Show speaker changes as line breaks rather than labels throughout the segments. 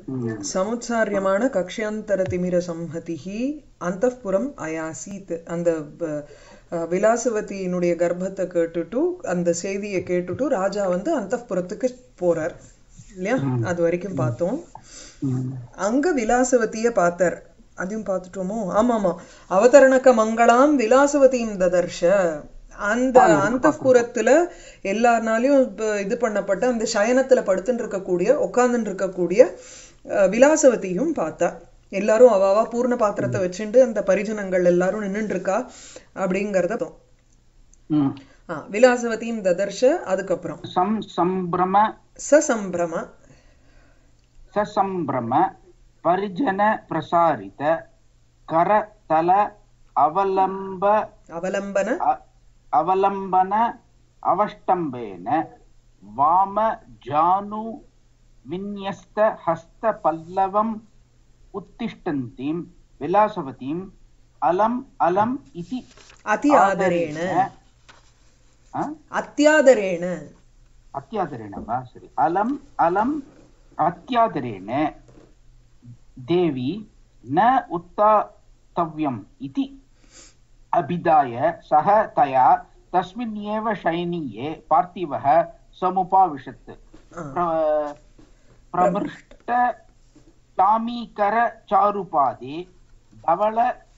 சமுத்சாரியமான கக்ஷாந்தர திமிர சம்ஹதிஹி அந்தப்புறம் அயாசீத் அந்த ப- அஹ், விலாசவதியினுடைய கர்ப்பத்தை கேட்டுட்டு அந்த செய்தியை கேட்டுட்டு ராஜா வந்து அந்தப்புறத்துக்கு போறார் இல்லையா அது வரைக்கும் பார்த்தோம் அங்க விலாசவதிய பார்த்தார் அதையும் பார்த்துட்டோமோ ஆமா ஆமா அவதரணக்க மங்களாம் விலாசவதியும் ததர்ஷ அந்த அந்தப்புறத்துல எல்லாருனாலையும் இப்ப இது பண்ணப்பட்ட அந்த சயனத்துல படுத்துட்டு இருக்கக்கூடிய உட்கார்ந்துட்டு இருக்கக்கூடிய அஹ், விலாசவதியும் பார்த்தா எல்லாரும் அவாவா பூர்ண பாத்திரத்தை வச்சுட்டு அந்த பரிஜனங்கள் எல்லாரும் நின்னுட்டு இருக்கா அப்படிங்கறத பார்த்தோம்.
ம்.
ஆ, விலாசவதியும் ததர்ஷ அதுக்கப்புறம்
சம் சம்பிரம
சசம்பிரம
சசம்பிரம பரிஜன பிரசாரித கரதல அவலம்ப
அவலம்பன
அ- அவலம்பன அவஷ்டம்பேன வாம ஜானு விநியஸ்த ஹஸ்த பல்லவம் உத்திஷ்டந்தீம் விலாசவதீம் அலம் அலம் இதி
அதி ஆதரேண
ஆ?
அத்தியாதரேண
अत्यादरेण वा सरि अलम् अलम् अत्यादरेण देवी न उत्थातव्यम् इति अभिधाय सः तया तस्मिन्नेव शयनीये पार्थिवः समुपाविशत्
ஆ.
प्र- प्रमृष्ट चामीकर चारुपादे धवल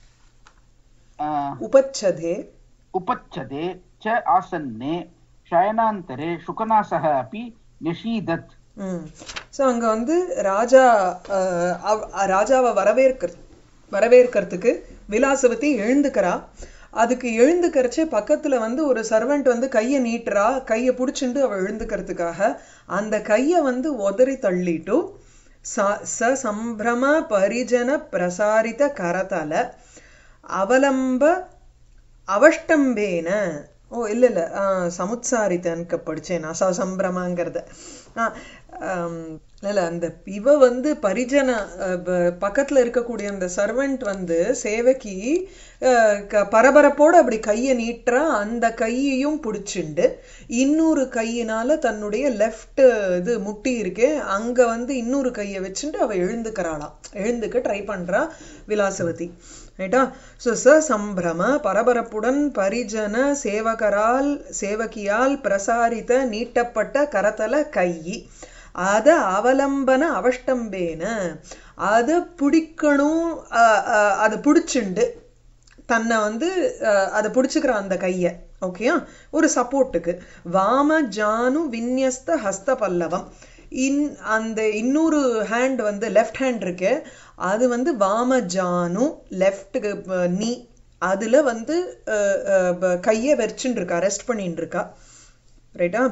अ,
उपच्छदे
उपच्छदे च आसन्ने शयनान्तरे शुकनासः अपि निषीदत्
ம் ஸோ அங்க வந்து ராஜா அஹ், அவ்- ராஜாவை வரவேற்கிற வரவேற்கிறதுக்கு விலாசவதி எழுந்துக்கிறா அதுக்கு எழுந்துக்கிறச்சே பக்கத்துல வந்து ஒரு சர்வெண்ட் வந்து கையை நீட்டுறா கையை புடிச்சுண்டு அவ எழுந்துக்கிறதுக்காக அந்த கையை வந்து உதறி தள்ளிட்டு ச ச சம்பிரம பரிஜன பிரசாரித கரதல அவலம்ப அவஷ்டம்பேன ஓ இல்ல இல்ல ஆ, சமுத்சாரித்தனுக்கு படிச்சேன் நான் ச சம்பிரமாங்கிறத ஆ, ஆம், இல்ல இல்ல அந்த இவ வந்து பரிஜன அஹ், ப- பக்கத்துல இருக்கக்கூடிய அந்த சர்வெண்ட் வந்து சேவைக்கு அஹ், க- பரபரப்போட அப்படி கையை நீட்டுறா அந்த கையையும் பிடிச்சிண்டு இன்னொரு கையினால தன்னுடைய லெஃப்ட் இது முட்டி இருக்கே அங்க வந்து இன்னொரு கையை வச்சுட்டு அவ எழுந்துக்கிறாளாம் எழுந்துக்க ட்ரை பண்றா விலாசவதி ரைட்டா ஸோ ச சம்பிரம பரபரப்புடன் பரிஜன சேவகரால் சேவகியால் பிரசாரித்த நீட்டப்பட்ட கரதல கையி அத அவலம்பன அவஷ்டம்பேன அத பிடிக்கணும் அஹ், அஹ், அதை பிடிச்சுண்டு தன்னை வந்து அஹ், அதை பிடிச்சுக்கிற அந்த கைய ஓகேயா ஒரு சப்போர்ட்டுக்கு வாம ஜானு விநியஸ்த ஹஸ்த பல்லவம் இன் அந்த இன்னொரு ஹேண்ட் வந்து லெஃப்ட் ஹேண்ட் இருக்கு அது வந்து வாம ஜானு லெஃப்ட்டுக்கு நீ அதுல வந்து அஹ், அஹ், ப- கைய வச்சுட்டு இருக்கா ரெஸ்ட் பண்ணிட்டு இருக்கா ரைட்டா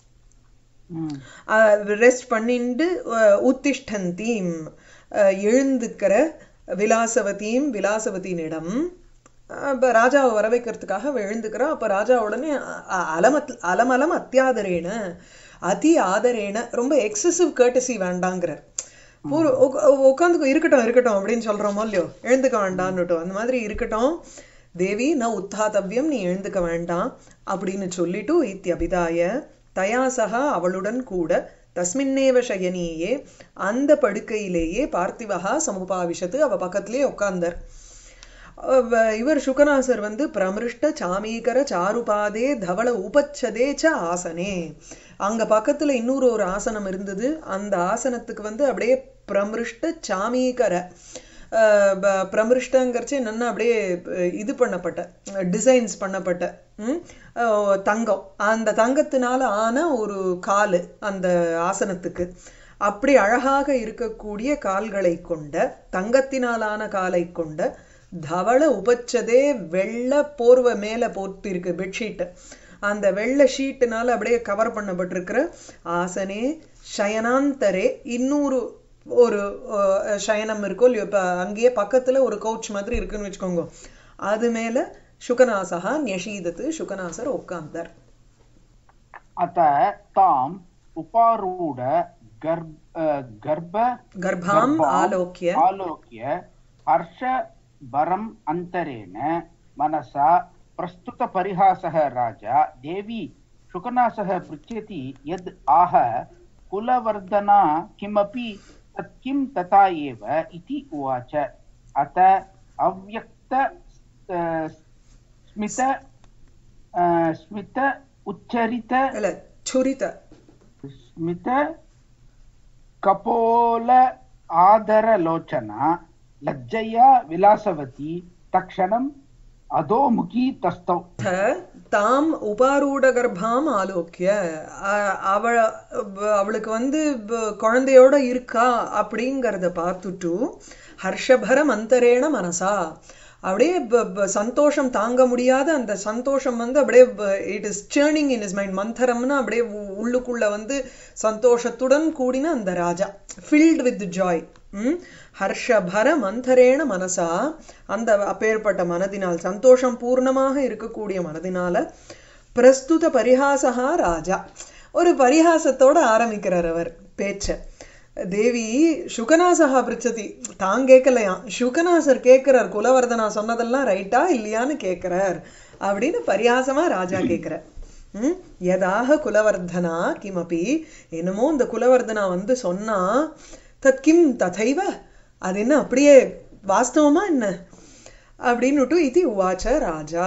ரெஸ்ட் பண்ணிண்டு அஹ், உத்திஷ்டந்தீம் அஹ், எழுந்துக்கிற விலாசவதியும் விலாசவதியினிடம் அஹ், இப்ப ராஜாவை வர வைக்கிறதுக்காக அவ எழுந்துக்கிறா அப்ப ராஜா உடனே அ- அலமத் அலமலம் அத்தியாதரேன அதி ஆதரேன ரொம்ப எக்ஸசிவ் கேட்டசி வேண்டாங்கிறார் ஒரு உட்காந்து இருக்கட்டும் இருக்கட்டும் அப்படின்னு சொல்றோமோ இல்லையோ எழுந்துக்க வேண்டான்னுட்டோம் அந்த மாதிரி இருக்கட்டும் தேவி நான் உத்தாதவ்யம் நீ எழுந்துக்க வேண்டாம் அப்படின்னு சொல்லிட்டு இத்தியபிதாய தயா சகா அவளுடன் கூட தஸ்மின்னேவ சயனியே அந்த படுக்கையிலேயே பார்த்திவகா சமுபாவிஷத்து அவ பக்கத்திலே உட்கார்ந்தார் அவ- இவர் சுகநாசர் வந்து பிரமிருஷ்ட சாமீகர சாருபாதே தவள உபச்சதே ச ஆசனே அங்க பக்கத்துல இன்னொரு ஒரு ஆசனம் இருந்தது அந்த ஆசனத்துக்கு வந்து அப்படியே பிரமிருஷ்ட சாமீகர அஹ் ப- பிரமிருஷ்டங்கிறச்சு என்னன்னா அப்படியே அஹ், இது பண்ணப்பட்ட டிசைன்ஸ் பண்ணப்பட்ட ம், அஹ், தங்கம் அந்த தங்கத்தினால ஆன ஒரு காலு அந்த ஆசனத்துக்கு அப்படி அழகாக இருக்கக்கூடிய கால்களை கொண்ட தங்கத்தினாலான காலை கொண்ட தவள உபச்சதே வெள்ளை போர்வை மேல போர்த்திருக்கு பெட்ஷீட் அந்த வெள்ளை ஷீட்டுனால அப்படியே கவர் பண்ணப்பட்டிருக்கிற ஆசனே சயனாந்தரே இன்னொரு ஒரு அஹ், சயனம் இருக்கும் இல்லையோ இப்ப அங்கேயே பக்கத்துல ஒரு கவுச் மாதிரி இருக்குன்னு வச்சுக்கோங்க அது மேல சுகநாசகா ஞஷீதத்து சுகநாசர் உட்கார்ந்தார்
अत ताम् उपारूढ गर्भ अ, गर्भ
கர்ப்பாம்
गर्भाम्
ஆலோக்கிய
आलोक्य हर्षभरम् अन्तरेण मनसा प्रस्तुतपरिहासः राजा देवी शुकनासः पृच्छति यद् आह कुलवर्धना किमपि तत् किं तथा एव इति उवाच अत अव्यक्त अ, स्मित अ, स्मित उच्चरित
இல்ல சுரித
स्मित कपोल आदरलोचना लज्जया विलासवती तक्षणम् अधोमुखी तस्थौ
த தாம் உபாரூட கர்ப்பாம் ஆலோக்கிய அ- அவ வ- அவளுக்கு வந்து வ- குழந்தையோட இருக்கா அப்படிங்கறத பார்த்துட்டு ஹர்ஷபர மந்தரேண மனசா அப்படியே ப- ப- சந்தோஷம் தாங்க முடியாத அந்த சந்தோஷம் வந்து அப்படியே it is churning in is mind மந்தரம்னா அப்படியே உ- உள்ளுக்குள்ள வந்து சந்தோஷத்துடன் கூடின அந்த ராஜா ஃபில்ட் வித் ஜாய் ஹர்ஷபர மந்தரேண மனசா அந்த அப்பேற்பட்ட மனதினால் சந்தோஷம் பூர்ணமாக இருக்கக்கூடிய மனதினால பிரஸ்துத பரிஹாசகா ராஜா ஒரு பரிஹாசத்தோட ஆரம்பிக்கிறார் அவர் பேச்ச தேவி சுகநாசகா பிரிச்சதி தான் கேட்கலையாம் சுகநாசர் கேட்கிறார் குலவர்தனா சொன்னதெல்லாம் ரைட்டா இல்லையான்னு கேட்கிறார் அப்படின்னு பரியாசமா ராஜா கேட்கிறார் ம் யதாக குலவர்தனா கிமபி என்னமோ இந்த குலவர்தனா வந்து சொன்னா தத் கிம் ததைவ அது என்ன அப்படியே வாஸ்தவமா என்ன அப்படின்னுட்டு இது உவாச்ச ராஜா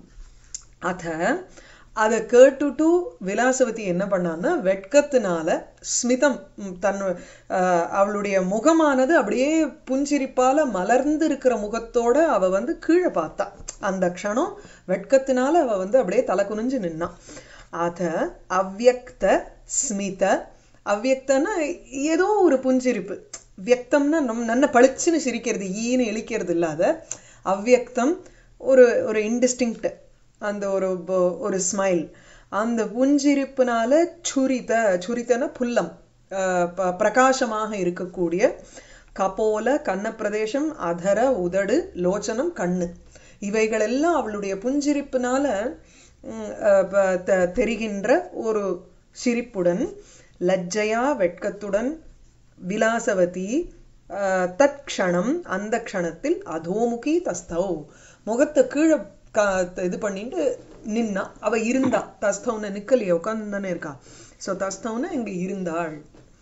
அத அதை கேட்டுட்டு விலாசவதி என்ன பண்ணான்னா வெட்கத்தினால ஸ்மிதம் ம், தன் அஹ், அவளுடைய முகமானது அப்படியே புஞ்சிரிப்பால மலர்ந்து இருக்கிற முகத்தோட அவ வந்து கீழே பார்த்தா அந்த க்ஷணம் வெட்கத்தினால அவ வந்து அப்படியே தலை குனிஞ்சு நின்னா அத அவ்யக்த ஸ்மித அவ்யக்தன்னா ஏதோ ஒரு புஞ்சிரிப்பு வியக்தம்னா நம் நல்ல பளிச்சுன்னு சிரிக்கிறது ஈன்னு இழிக்கிறது இல்லாத அவ்யக்தம் ஒரு ஒரு இன்டிஸ்டிங்க்ட் அந்த ஒரு ப- ஒரு ஸ்மைல் அந்த புஞ்சிரிப்புனால சுரித சுரிதன புல்லம் அஹ், ப- பிரகாசமாக இருக்கக்கூடிய கபோல கன்ன பிரதேசம் அதர உதடு லோச்சனம் கண்ணு இவைகளெல்லாம் அவளுடைய புஞ்சிரிப்புனால ம், அஹ், ப- தெ- தெரிகின்ற ஒரு சிரிப்புடன் லஜ்ஜையா வெட்கத்துடன் விலாசவதி அஹ், தற்க்ஷணம் அந்த க்ஷணத்தில் அதோமுகி தஸ்தௌ முகத்தை கீழே கா- இது பண்ணிட்டு நின்னா அவ இருந்தா தஸ்தௌன நிக்கலையே உட்கார்ந்து தானே இருக்கா சோ தஸ்தௌன இங்க இருந்தாள்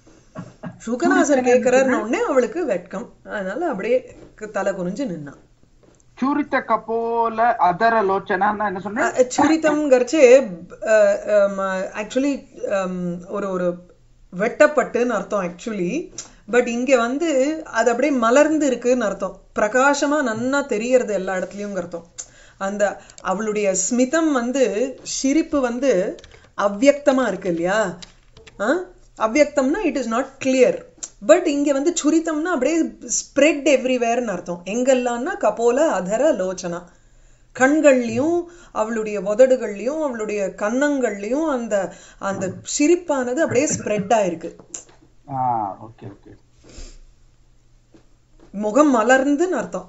சுகநாசர் கேட்கிறாருன்னு உடனே அவளுக்கு வெட்கம் அதனால அப்படியே க- தலை குனிஞ்சு நின்னா
चूरित कपोल अदर लोचना என்ன சொன்ன
அஹ் சுரிதம்ங்கிறச்சே ஆக்சுவலி ஒரு ஒரு வெட்டப்பட்டுன்னு அர்த்தம் ஆக்சுவலி பட் இங்க வந்து அது அப்படியே மலர்ந்து இருக்குன்னு அர்த்தம் பிரகாசமா நன்னா தெரியறது எல்லா இடத்துலயும் அர்த்தம் அந்த அவளுடைய ஸ்மிதம் வந்து சிரிப்பு வந்து அவ்யக்தமா இருக்கு இல்லையா ஆ? அவ்யக்தம்னா it is not clear but இங்க வந்து சுரித்தம்னா அப்படியே ஸ்ப்ரெட் எவ்ரிவேர்னு அர்த்தம் எங்கெல்லாம்னா கபோல அதர லோச்சனா கண்கள்லயும் அவளுடைய உதடுகள்லயும் அவளுடைய கன்னங்கள்லயும் அந்த அந்த சிரிப்பானது அப்படியே ஸ்ப்ரெட் ஆயிருக்கு
ஆ ஓகே ஓகே
முகம் மலர்ந்துன்னு அர்த்தம்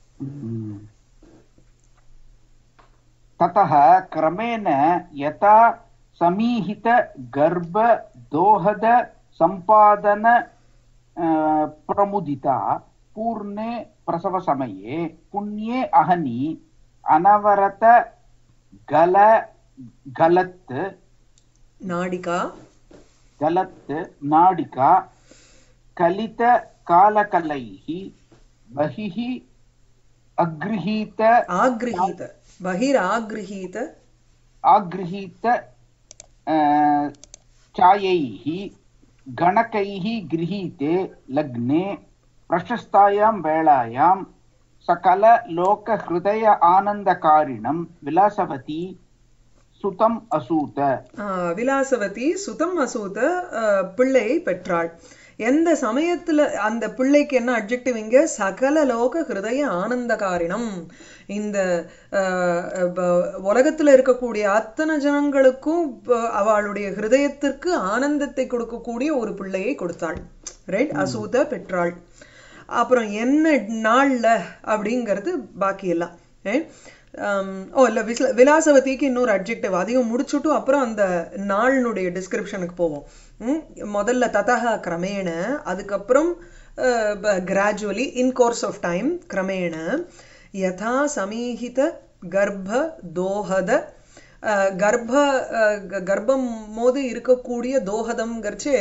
ततः क्रमेण यथा समीहित गर्भ दोहद सम्पादन अ, प्रमुदिता पूर्णे प्रसवसमये पुण्ये अहनि अनवरत गल गलत्
நாடிகா
गलत् नाडिका कलित कालकलैः बहिः अगृहीत
ஆக்ரஹீத பகிர் ஆக்ரஹீத
आगृहीत अ, छायैः गणकैः गृहीते लग्ने प्रशस्तायां वेलायां सकललोकहृदय आनन्दकारिणं विलासवती सुतम् असूत
ஆஹ் விலாசவதி சுதம் அசூத ஆஹ் பிள்ளையை பெற்றாள் எந்த சமயத்துல அந்த பிள்ளைக்கு என்ன அட்ஜெக்டிவ் இங்க சகல லோக ஹிருதய ஆனந்தகாரிணம் இந்த ஆஹ் ப- உலகத்துல இருக்கக்கூடிய அத்தனை ஜனங்களுக்கும் ப- அவளுடைய ஹிருதயத்திற்கு ஆனந்தத்தை கொடுக்கக்கூடிய ஒரு பிள்ளையை கொடுத்தாள் ரைட் அசூத பெற்றாள் அப்புறம் என்ன நாள்ல அப்படிங்கிறது பாக்கி எல்லாம் right? ஆம், ஓ இல்ல விஸ்ல- விலாசவதிக்கு இன்னொரு அட்ஜெக்டிவ் அதையும் முடிச்சுட்டு அப்புறம் அந்த நாளினுடைய டிஸ்கிரிப்ஷனுக்கு போவோம் ம், முதல்ல ததக கிரமேண அதுக்கப்புறம் gradually in course of time கிரமேண யதா சமீஹித கர்ப்ப தோஹத அஹ், கர்ப்ப அஹ், க- கர்ப்பம் போது இருக்கக்கூடிய தோஹதம்ங்கிறச்சு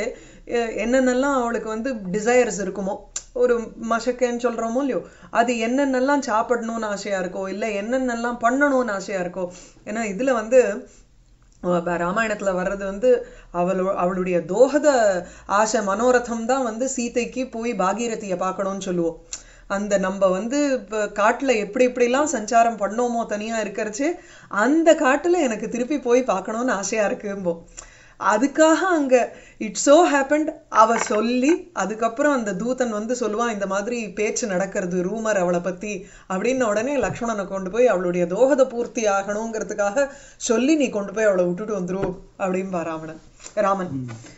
எ- என்னென்னலாம் அவளுக்கு வந்து டிசையர்ஸ் இருக்குமோ ஒரு மசக்கேன்னு சொல்றோமோ இல்லையோ அது என்னென்னலாம் சாப்பிடணும்னு ஆசையா இருக்கோ இல்ல என்னென்னலாம் பண்ணணும்னு ஆசையா இருக்கோ ஏன்னா இதுல வந்து அஹ் ப- ராமாயணத்துல வர்றது வந்து அவளோ அவளுடைய தோகத ஆசை மனோரதம் தான் வந்து சீதைக்கு போய் பாகீரதிய பார்க்கணும்னு சொல்லுவோம் அந்த நம்ம வந்து இப்ப காட்டுல எப்படி எப்படிலாம் சஞ்சாரம் பண்ணோமோ தனியா இருக்கறச்சு அந்த காட்டுல எனக்கு திருப்பி போய் பார்க்கணும்னு ஆசையா இருக்கும்போ அதுக்காக அங்க இட் சோ ஹேப்பன்ட் அவ சொல்லி அதுக்கப்புறம் அந்த தூதன் வந்து சொல்லுவான் இந்த மாதிரி பேச்சு நடக்கிறது ரூமர் அவளை பத்தி அப்படின்னு உடனே லக்ஷ்மணனை கொண்டு போய் அவளுடைய தோகத பூர்த்தி ஆகணுங்கிறதுக்காக சொல்லி நீ கொண்டு போய் அவளை விட்டுட்டு வந்துரு அப்படின்பா ராவணன் ராமன்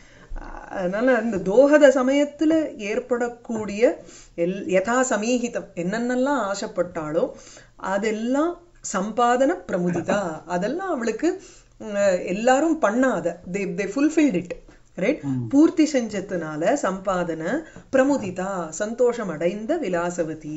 அதனால அந்த தோகத சமயத்துல ஏற்படக்கூடிய எல் யதா சமீகிதம் என்னென்னலாம் ஆசைப்பட்டாளோ அதெல்லாம் சம்பாதன பிரமுதிதா அதெல்லாம் அவளுக்கு உம், எல்லாரும் பண்ணாத they they fulfilled it right பூர்த்தி செஞ்சதுனால சம்பாதன பிரமுதிதா சந்தோஷம் அடைந்த விலாசவதி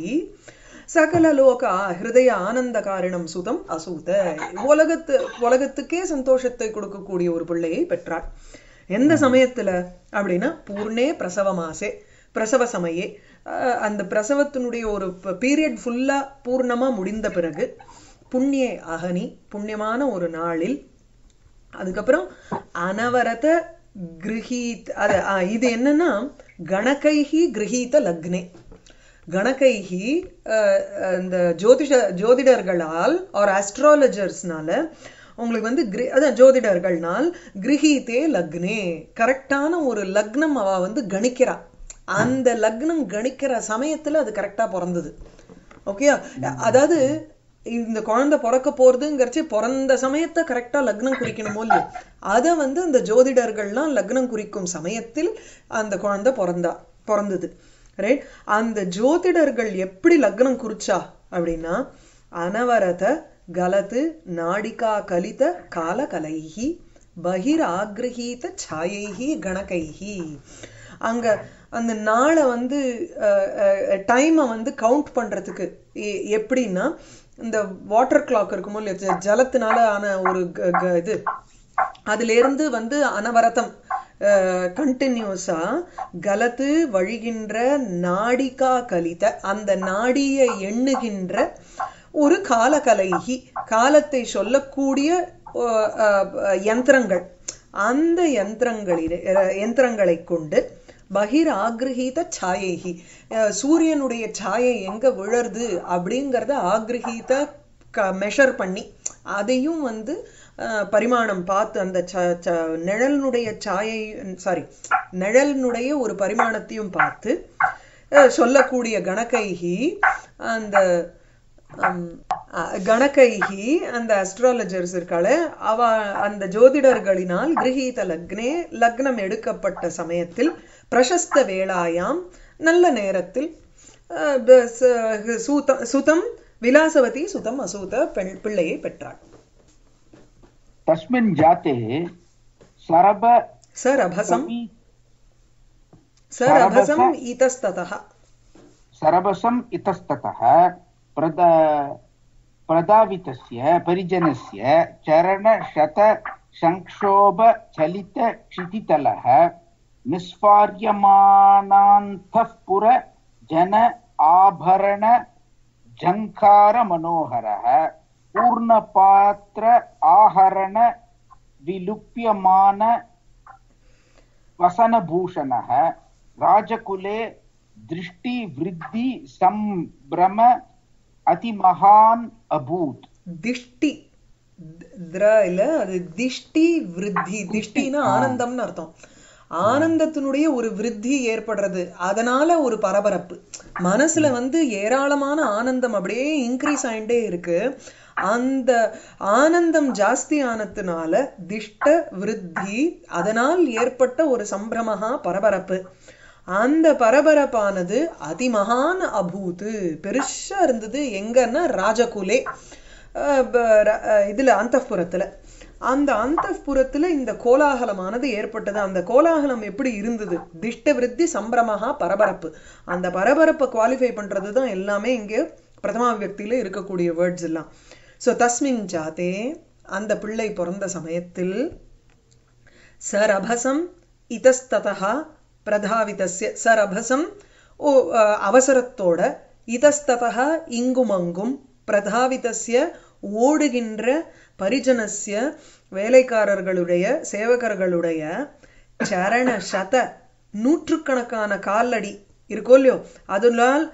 சகல லோக ஹிருதய ஆனந்த காரணம் சுதம் அசூத உலகத்து உலகத்துக்கே சந்தோஷத்தை கொடுக்கக்கூடிய ஒரு பிள்ளையை பெற்றாள் எந்த சமயத்துல அப்படின்னா பூர்ணே பிரசவ மாசே பிரசவ சமயே அஹ் அந்த பிரசவத்தினுடைய ஒரு பீரியட் ஃபுல்லா பூர்ணமா முடிந்த பிறகு புண்ணிய அகனி புண்ணியமான ஒரு நாளில் அதுக்கப்புறம் அனவரத கிரகீத் அது ஆ, இது என்னன்னா கணகைஹி கிரகீத லக்னே கணகைஹி அஹ், அஹ், இந்த ஜோதிஷ ஜோதிடர்களால் ஒரு அஸ்ட்ராலஜர்ஸ்னால உங்களுக்கு வந்து கிரி அதான் ஜோதிடர்கள்னால் கிரகீதே லக்னே கரெக்டான ஒரு லக்னம் அவ வந்து கணிக்கிறா அந்த லக்னம் கணிக்கிற சமயத்துல அது கரெக்டா பிறந்தது ஓகே அதாவது இந்த குழந்தை பிறக்க போறதுங்கிறச்சு பிறந்த சமயத்தை கரெக்டா லக்னம் குறிக்கணுமோ இல்லையோ அதை வந்து அந்த ஜோதிடர்கள்லாம் லக்னம் குறிக்கும் சமயத்தில் அந்த குழந்தை பிறந்தா பிறந்தது ரைட் அந்த ஜோதிடர்கள் எப்படி லக்னம் குறிச்சா அப்படின்னா அனவரத கலத்து நாடிகா கலித கால கலைஹி பகிர் ஆக்ரஹீத சாயைஹி கணகைஹி அங்க அந்த நாளை வந்து டைமை வந்து கவுண்ட் பண்றதுக்கு எ- எப்படின்னா இந்த வாட்டர் கிளாக் இருக்குமோ இல்லையா ஜ- ஜலத்தினால ஆன ஒரு க- க- இது அதுல இருந்து வந்து அனவரதம் கண்டினியூஸா கலத்து வழிகின்ற நாடிகா கலித அந்த நாடியை எண்ணுகின்ற ஒரு காலகலைகி காலத்தை சொல்லக்கூடிய அஹ், அஹ், யந்திரங்கள் அந்த யந்திரங்களிலே அஹ், யந்திரங்களை கொண்டு பகிர் ஆக்ரஹீத சாயைகி அஹ், சூரியனுடைய சாயை எங்க விழருது அப்படிங்கறத ஆக்ரஹீத மெஷர் பண்ணி அதையும் வந்து அஹ், பரிமாணம் பார்த்து அந்த ச- ச- நிழலினுடைய சாயை சாரி நிழலினுடைய ஒரு பரிமாணத்தையும் பார்த்து அஹ், சொல்லக்கூடிய கணக்கைகி அந்த ஹம், அஹ், கணக்கைகி அந்த அஸ்ட்ராலஜர்ஸ் இருக்காள அவ அந்த ஜோதிடர்களினால் கிரகீத லக்னே லக்னம் எடுக்கப்பட்ட சமயத்தில் பிரசஸ்த வேளாயாம் நல்ல நேரத்தில் அஹ், ப- ச- சூத- சுதம் விலாசவதி சுதம் அசூத பெண் பிள்ளையை பெற்றாள்
तस्मिन् जाते सरब
சரபசம்
कवि
சரபசம் இதஸ்ததः
सरबसम् इतस्ततः प्रदा प्रदावितस्य परिजनस्य चरणशतसङ्क्षोभचलितक्षितितलः निस्वार्यमानान्तः पुर जन आभरण झङ्कारमनोहरः पूर्णपात्र आहरण विलुप्यमान वसनभूषणः राजकुले दृष्टिवृद्धि सम्भ्रम अतिमहान् अभूत्
திஷ்டி த- திர இல்ல அது திஷ்டி விருத்தி திஷ்டினா ஆனந்தம்னு அர்த்தம் ஆனந்தத்தினுடைய ஒரு விருத்தி ஏற்படுறது அதனால ஒரு பரபரப்பு மனசுல வந்து ஏராளமான ஆனந்தம் அப்படியே இன்க்ரீஸ் ஆயிட்டே இருக்கு அந்த ஆனந்தம் ஜாஸ்தி ஆனதுனால திஷ்ட விருத்தி அதனால் ஏற்பட்ட ஒரு சம்பிரமஹா பரபரப்பு அந்த பரபரப்பானது அதிமகான் அபூத்து பெருசா இருந்தது எங்கன்னா ராஜகுலே அஹ் ப- ர- அஹ் இதுல அந்தப்புறத்துல அந்த அந்தப்புறத்துல இந்த கோலாகலமானது ஏற்பட்டது அந்த கோலாகலம் எப்படி இருந்தது திஷ்ட விருத்தி சம்பிரமஹா பரபரப்பு அந்த பரபரப்பை குவாலிஃபை பண்றது தான் எல்லாமே இங்கே பிரதமா வியக்தியில இருக்கக்கூடிய வேர்ட்ஸ் எல்லாம் சோ தஸ்மின் ஜாதே அந்த பிள்ளை பிறந்த சமயத்தில் சரபசம் இதஸ்ததா பிரதாவிதஸ்ய சரபசம் ஓ அஹ், அவசரத்தோட இதஸ்ததः இங்குமங்கும் பிரதாவிதஸ்ய ஓடுகின்ற பரிஜனஸ்ய வேலைக்காரர்களுடைய சேவகர்களுடைய சரண சத நூற்றுக்கணக்கான காலடி இருக்கோ இல்லையோ அதனால்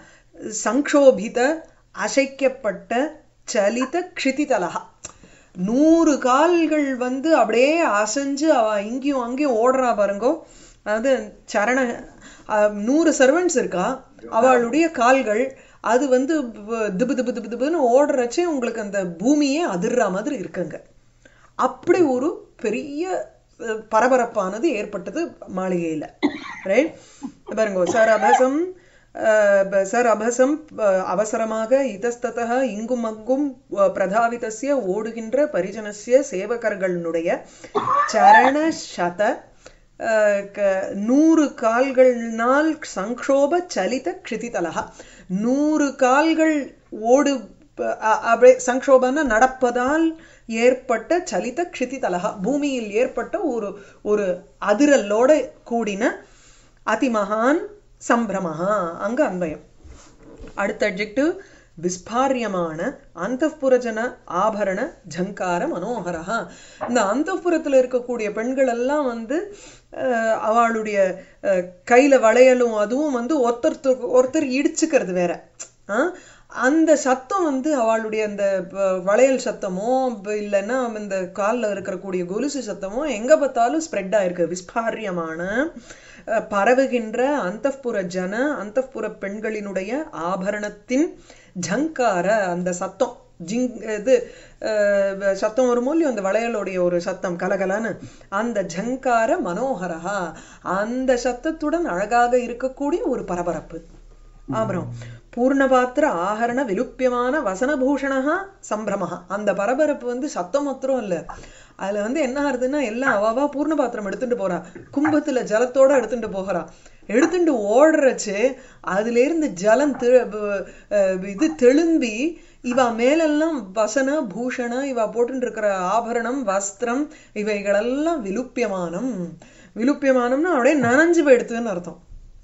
சங்கோபித அசைக்கப்பட்ட சலித க்ஷிதிதலகா நூறு கால்கள் வந்து அப்படியே அசைஞ்சு அவ இங்கேயும் அங்கேயும் ஓடுறா பாருங்கோ அதாவது சரண அஹ், நூறு சர்வன்ட்ஸ் இருக்கா அவளுடைய கால்கள் அது வந்து வ- திபு திபு திபு திபுன்னு ஓடுறச்சே உங்களுக்கு அந்த பூமியே அதிர்ற மாதிரி இருக்குங்க அப்படி ஒரு பெரிய அஹ், பரபரப்பானது ஏற்பட்டது மாளிகையில ரைட் பாருங்க சார் அபசம் அஹ், ப- சார் அபசம் அஹ், அவசரமாக இதஸ்ததः இங்கும் அங்கும் அஹ், பிரதாவிதஸ்ய ஓடுகின்ற பரிஜனஸ்ய சேவகர்களுடைய சரண சத அஹ், க- நூறு கால்கள்னால் சங்கோப சலித க்ஷிதிதலகா நூறு கால்கள் ஓடு ப- அ- அப்படியே சங்கோபன நடப்பதால் ஏற்பட்ட சலித க்ஷிதிதலகா பூமியில் ஏற்பட்ட ஒரு ஒரு அதிரலோட கூடின அதிமகான் சம்பிரமஹா அங்க அன்வயம் அடுத்த அட்ஜெக்டிவ் விஸ்பாரியமான அந்தப்புரஜன ஆபரண ஜங்கார மனோகரா இந்த அந்தப்புறத்துல இருக்கக்கூடிய பெண்கள் எல்லாம் வந்து அஹ், அவளுடைய அஹ், கையில வளையலும் அதுவும் வந்து ஒருத்தர் ஒருத்தர் இடிச்சுக்கிறது வேற ஆஹ், அந்த சத்தம் வந்து அவளுடைய அந்த ப- வளையல் சத்தமோ ப- இல்லைன்னா இந்த கால்ல இருக்கக்கூடிய கொலுசு சத்தமோ எங்க பார்த்தாலும் ஸ்ப்ரெட் ஆயிருக்கு விஸ்பாரியமான அஹ், பரவுகின்ற அந்தப்புற ஜன அந்தப்புற பெண்களினுடைய ஆபரணத்தின் ஜங்கார அந்த சத்தம் ஜிங் இது அஹ், சத்தம் வருமோ இல்லையோ அந்த வளையலுடைய ஒரு சத்தம் கலகலன்னு அந்த ஜங்கார மனோகரஹா அந்த சத்தத்துடன் அழகாக இருக்கக்கூடிய ஒரு பரபரப்பு அப்புறம் பூர்ணபாத்திர ஆகரண விலுப்பியமான வசனபூஷணா சம்பிரமஹா அந்த பரபரப்பு வந்து சத்தம் மாத்திரம் இல்ல அதுல வந்து என்ன ஆகுதுன்னா எல்லாம் அவாவா பூர்ண பாத்திரம் எடுத்துட்டு போறா கும்பத்துல ஜலத்தோட எடுத்துட்டு போகிறா எடுத்துட்டு ஓடுறச்சு அதுல இருந்து ஜலம் தெ- ப- அஹ் இது தெளும்பி இவ மேலெல்லாம் வசன பூஷண இவ போட்டுட்டு இருக்கிற ஆபரணம் வஸ்திரம் இவைகளெல்லாம் விலுப்பியமானம் விலுப்பியமானம்னா அப்படியே நனைஞ்சு போயிடுத்துன்னு அர்த்தம்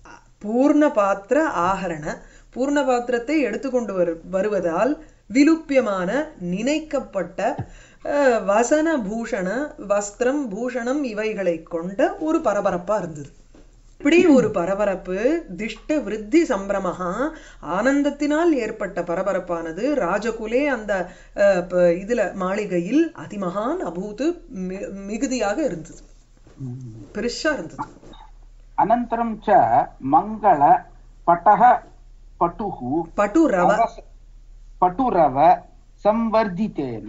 பூர்ண பாத்திர ஆகரண பூர்ண பாத்திரத்தை எடுத்துக்கொண்டு வரு வருவதால் விலுப்பியமான நினைக்கப்பட்ட அஹ், வசன பூஷண வஸ்திரம் பூஷணம் இவைகளை கொண்ட ஒரு பரபரப்பா இருந்தது இப்படி ஒரு பரபரப்பு திஷ்ட விருத்தி சம்பிரமஹா ஆனந்தத்தினால் ஏற்பட்ட பரபரப்பானது ராஜகுலே அந்த அஹ், ப- இதுல மாளிகையில் அதிமகான் அபூத்து மி- மிகுதியாக இருந்தது பெருசா இருந்தது
अनन्तरं च मङ्गल पटः पटुः
பட்டு ரவ
अवस- पटुरव संवर्धितेन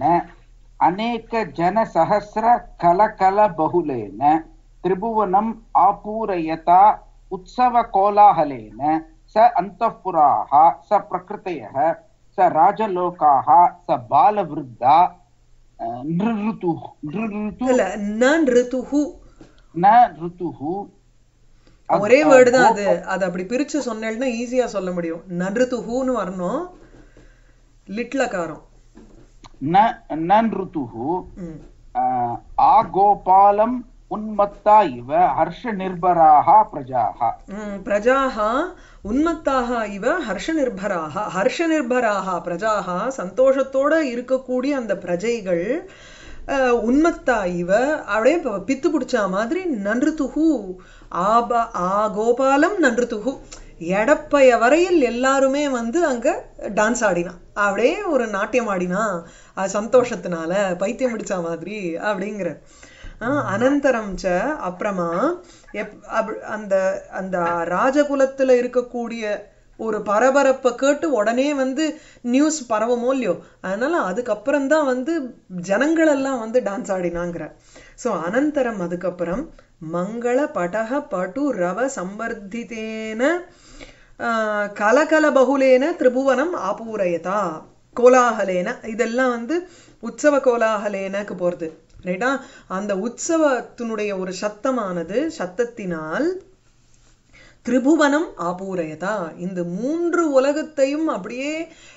अनेकजनसहस्रकलकलबहुलेन त्रिभुवनम् आपूरयता उत्सवकोलाहलेन स अन्तःपुराः स प्रकृतयः स राजलोकाः स बालवृद्धा अ, नृऋतुः नृऋतु
இல்ல நன் ரித்துஹு
न ऋतुः
ஒரே வேர்டு தான் அது அது அப்படி பிரிச்சு சொன்னேன்னா ஈஸியா சொல்ல முடியும் நன்றுத்துஹுன்னு வரணும் லிட்லகாரம்
न न ऋतुः
ம்.
आगोपालम् उन्मत्ता इव हर्षनिर्भराः प्रजाः
ம், பிரஜாः உன்மத்தாக இவ ஹர்ஷ நிர்பராக ஹர்ஷ நிர்பராக பிரஜாக சந்தோஷத்தோட இருக்கக்கூடிய அந்த பிரஜைகள் அஹ், உன்மத்தா இவ அப்படியே ப- பித்து பிடிச்ச மாதிரி நன்றுதுகு ஆப ஆ கோபாலம் நன்றுதுகு எடப்பைய வரையில் எல்லாருமே வந்து அங்க டான்ஸ் ஆடினான் அப்படியே ஒரு நாட்டியம் ஆடினான் அது சந்தோஷத்தினால பைத்தியம் பிடிச்ச மாதிரி அப்படிங்கிற ஆஹ் அனந்தரம் ச அப்புறமா எப் அப்- அந்த அந்த ராஜகுலத்துல இருக்கக்கூடிய ஒரு பரபரப்பை கேட்டு உடனே வந்து நியூஸ் பரவுமோ இல்லையோ அதனால அதுக்கப்புறம் தான் வந்து ஜனங்கள் எல்லாம் வந்து டான்ஸ் ஆடினாங்கிற சோ அனந்தரம் அதுக்கப்புறம் மங்கள படக படு ரவ சம்பர்திதேன ஆஹ், கலகல பகுலேன திரிபுவனம் ஆபூரயதா கோலாகலேன இதெல்லாம் வந்து உற்சவ கோலாகலேனக்கு போறது ரைட்டா அந்த உற்சவத்தினுடைய ஒரு சத்தமானது சத்தத்தினால் திரிபுவனம் ஆபூரயதா இந்த மூன்று உலகத்தையும் அப்படியே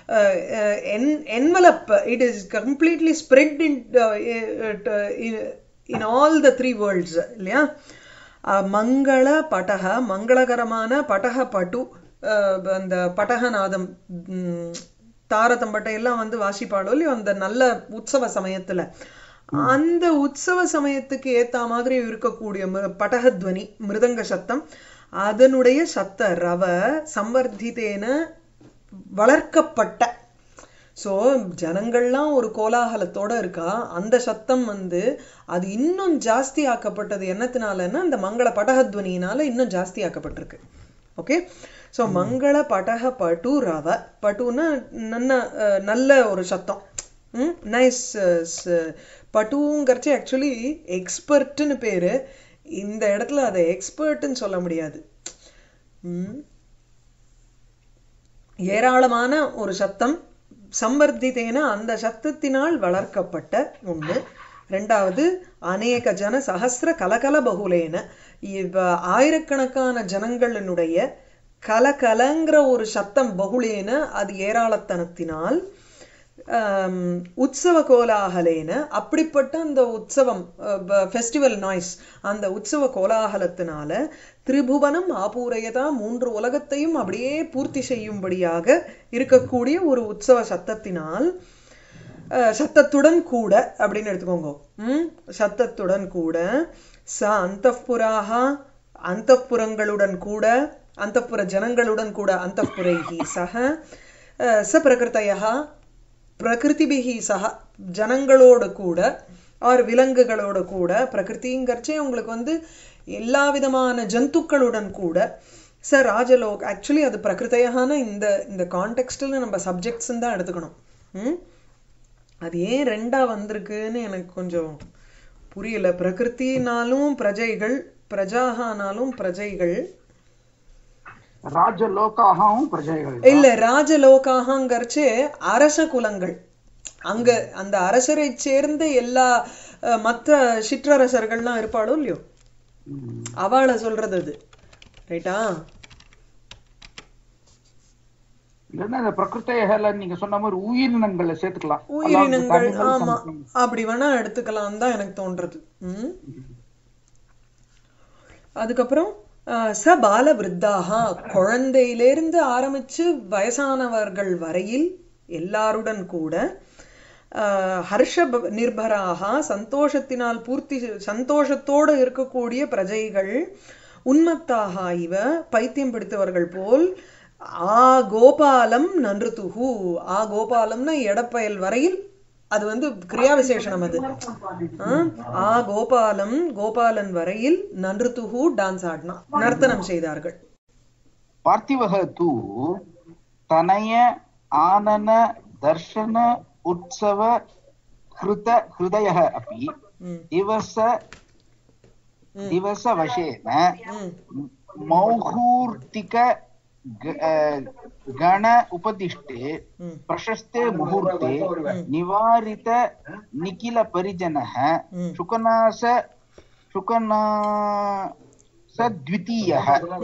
envelop it is completely spread in in all the three worlds இல்லையா அஹ், மங்கள பட்டக மங்களகரமான பட்டக பட்டு அஹ், அந்த பட்டகநாதம் ம், தாரதம்பட்டை எல்லாம் வந்து வாசிப்பாளோ இல்லையோ அந்த நல்ல உற்சவ சமயத்துல அந்த உற்சவ சமயத்துக்கு ஏத்த மாதிரி இருக்கக்கூடிய மிரு- பட்டகத்வனி மிருதங்க சத்தம் அதனுடைய சத்த ரவ சம்வர்த்தித்தேன வளர்க்கப்பட்ட சோ ஜனங்கள்லாம் ஒரு கோலாகலத்தோட இருக்கா அந்த சத்தம் வந்து அது இன்னும் ஜாஸ்தி ஆக்கப்பட்டது என்னத்தினாலன்னா அந்த மங்கள படகத்வனியினால இன்னும் ஜாஸ்தி ஆக்கப்பட்டிருக்கு ஓகே சோ மங்கள படக பட்டு ரவ பட்டுன்னா நல்ல அஹ், நல்ல ஒரு சத்தம் நைஸ் பட்டுங்கிறச்சு ஆக்சுவலி எக்ஸ்பர்ட்னு பேரு இந்த இடத்துல அதை எக்ஸ்பர்ட்னு சொல்ல முடியாது ம் ஏராளமான ஒரு சத்தம் சம்பர்த்தித்தேன அந்த சத்தத்தினால் வளர்க்கப்பட்ட ஒண்ணு ரெண்டாவது அநேக ஜன சஹஸ்ர கலகல பகுலேன இவ ஆயிரக்கணக்கான ஜனங்களினுடைய கலகலங்கிற ஒரு சத்தம் பகுலேன அது ஏராளத்தனத்தினால் ஆம், உற்சவ கோலாகலேன அப்படிப்பட்ட அந்த உற்சவம் ஃபெஸ்டிவல் நாய்ஸ் அந்த உற்சவ கோலாகலத்தினால திரிபுவனம் ஆபூரையதா மூன்று உலகத்தையும் அப்படியே பூர்த்தி செய்யும்படியாக இருக்கக்கூடிய ஒரு உற்சவ சத்தத்தினால் அஹ், சத்தத்துடன் கூட அப்படின்னு எடுத்துக்கோங்க ம் சத்தத்துடன் கூட ச அந்தப்புராக அந்தப்புறங்களுடன் கூட அந்தப்புற ஜனங்களுடன் கூட அந்தப்புரைஹி சக அஹ், ச பிரகிருத்தயா பிரகிருதிபிகி சக ஜனங்களோடு கூட ஆர் விலங்குகளோடு கூட பிரகிருதிங்கிறச்சே உங்களுக்கு வந்து எல்லா விதமான ஜந்துக்களுடன் கூட ச ராஜலோக் ஆக்சுவலி அது பிரகிருத்தையான இந்த இந்த கான்டெக்ஸ்டில் நம்ம சப்ஜெக்ட்ஸ் தான் எடுத்துக்கணும் ம் அது ஏன் ரெண்டா வந்திருக்குன்னு எனக்கு கொஞ்சம் புரியல பிரகிருத்தினாலும் பிரஜைகள் பிரஜாகானாலும் பிரஜைகள்
ராஜலோகாகவும் பிரஜைகள்
இல்ல ராஜலோகாகங்கிறச்சு அரச குலங்கள் அங்க அந்த அரசரை சேர்ந்த எல்லா அஹ், மத்த சிற்றரசர்கள்லாம் இருப்பாளோ இல்லையோ
ம்.
அவளை சொல்றது அது ரைட்டா
இல்லைன்னா இந்த பிரகிருத்தைகளை நீங்க சொன்ன மாதிரி உயிரினங்களை சேர்த்துக்கலாம்
உயிரினங்கள்
Along with animals
ஆமா
and things.
அப்படி வேணா எடுத்துக்கலாம் தான் எனக்கு தோன்றது ம் அதுக்கப்புறம் அஹ், ச பால விருத்தாகா குழந்தையிலிருந்து ஆரம்பிச்சு வயசானவர்கள் வரையில் எல்லாருடன் கூட அஹ், ஹர்ஷ ப- நிர்பராக சந்தோஷத்தினால் பூர்த்தி சந்தோஷத்தோடு இருக்கக்கூடிய பிரஜைகள் உன்மத்தாக இவ பைத்தியம் பிடித்தவர்கள் போல் ஆ கோபாலம் நன்றுதுகு ஆ கோபாலம்னா எடப்பயல் வரையில் அது வந்து கிரியா விசேஷணம் அது ஆ, ஆ கோபாலம் கோபாலன் வரையில் நன்றுதுகு டான்ஸ் ஆடினா நர்த்தனம் செய்தார்கள்
पार्थिवः तु तनय आनन दर्शन उत्सव हृत हृदयः अपि
ம்,
दिवस दिवसवशेन
ம்,
मौहूर्तिक ग- अ, गण उपदिष्टे
ம்,
प्रशस्ते मुहूर्ते निवारित निखिल परिजनः
ம்.
शुकनास शुकनास द्वितीयः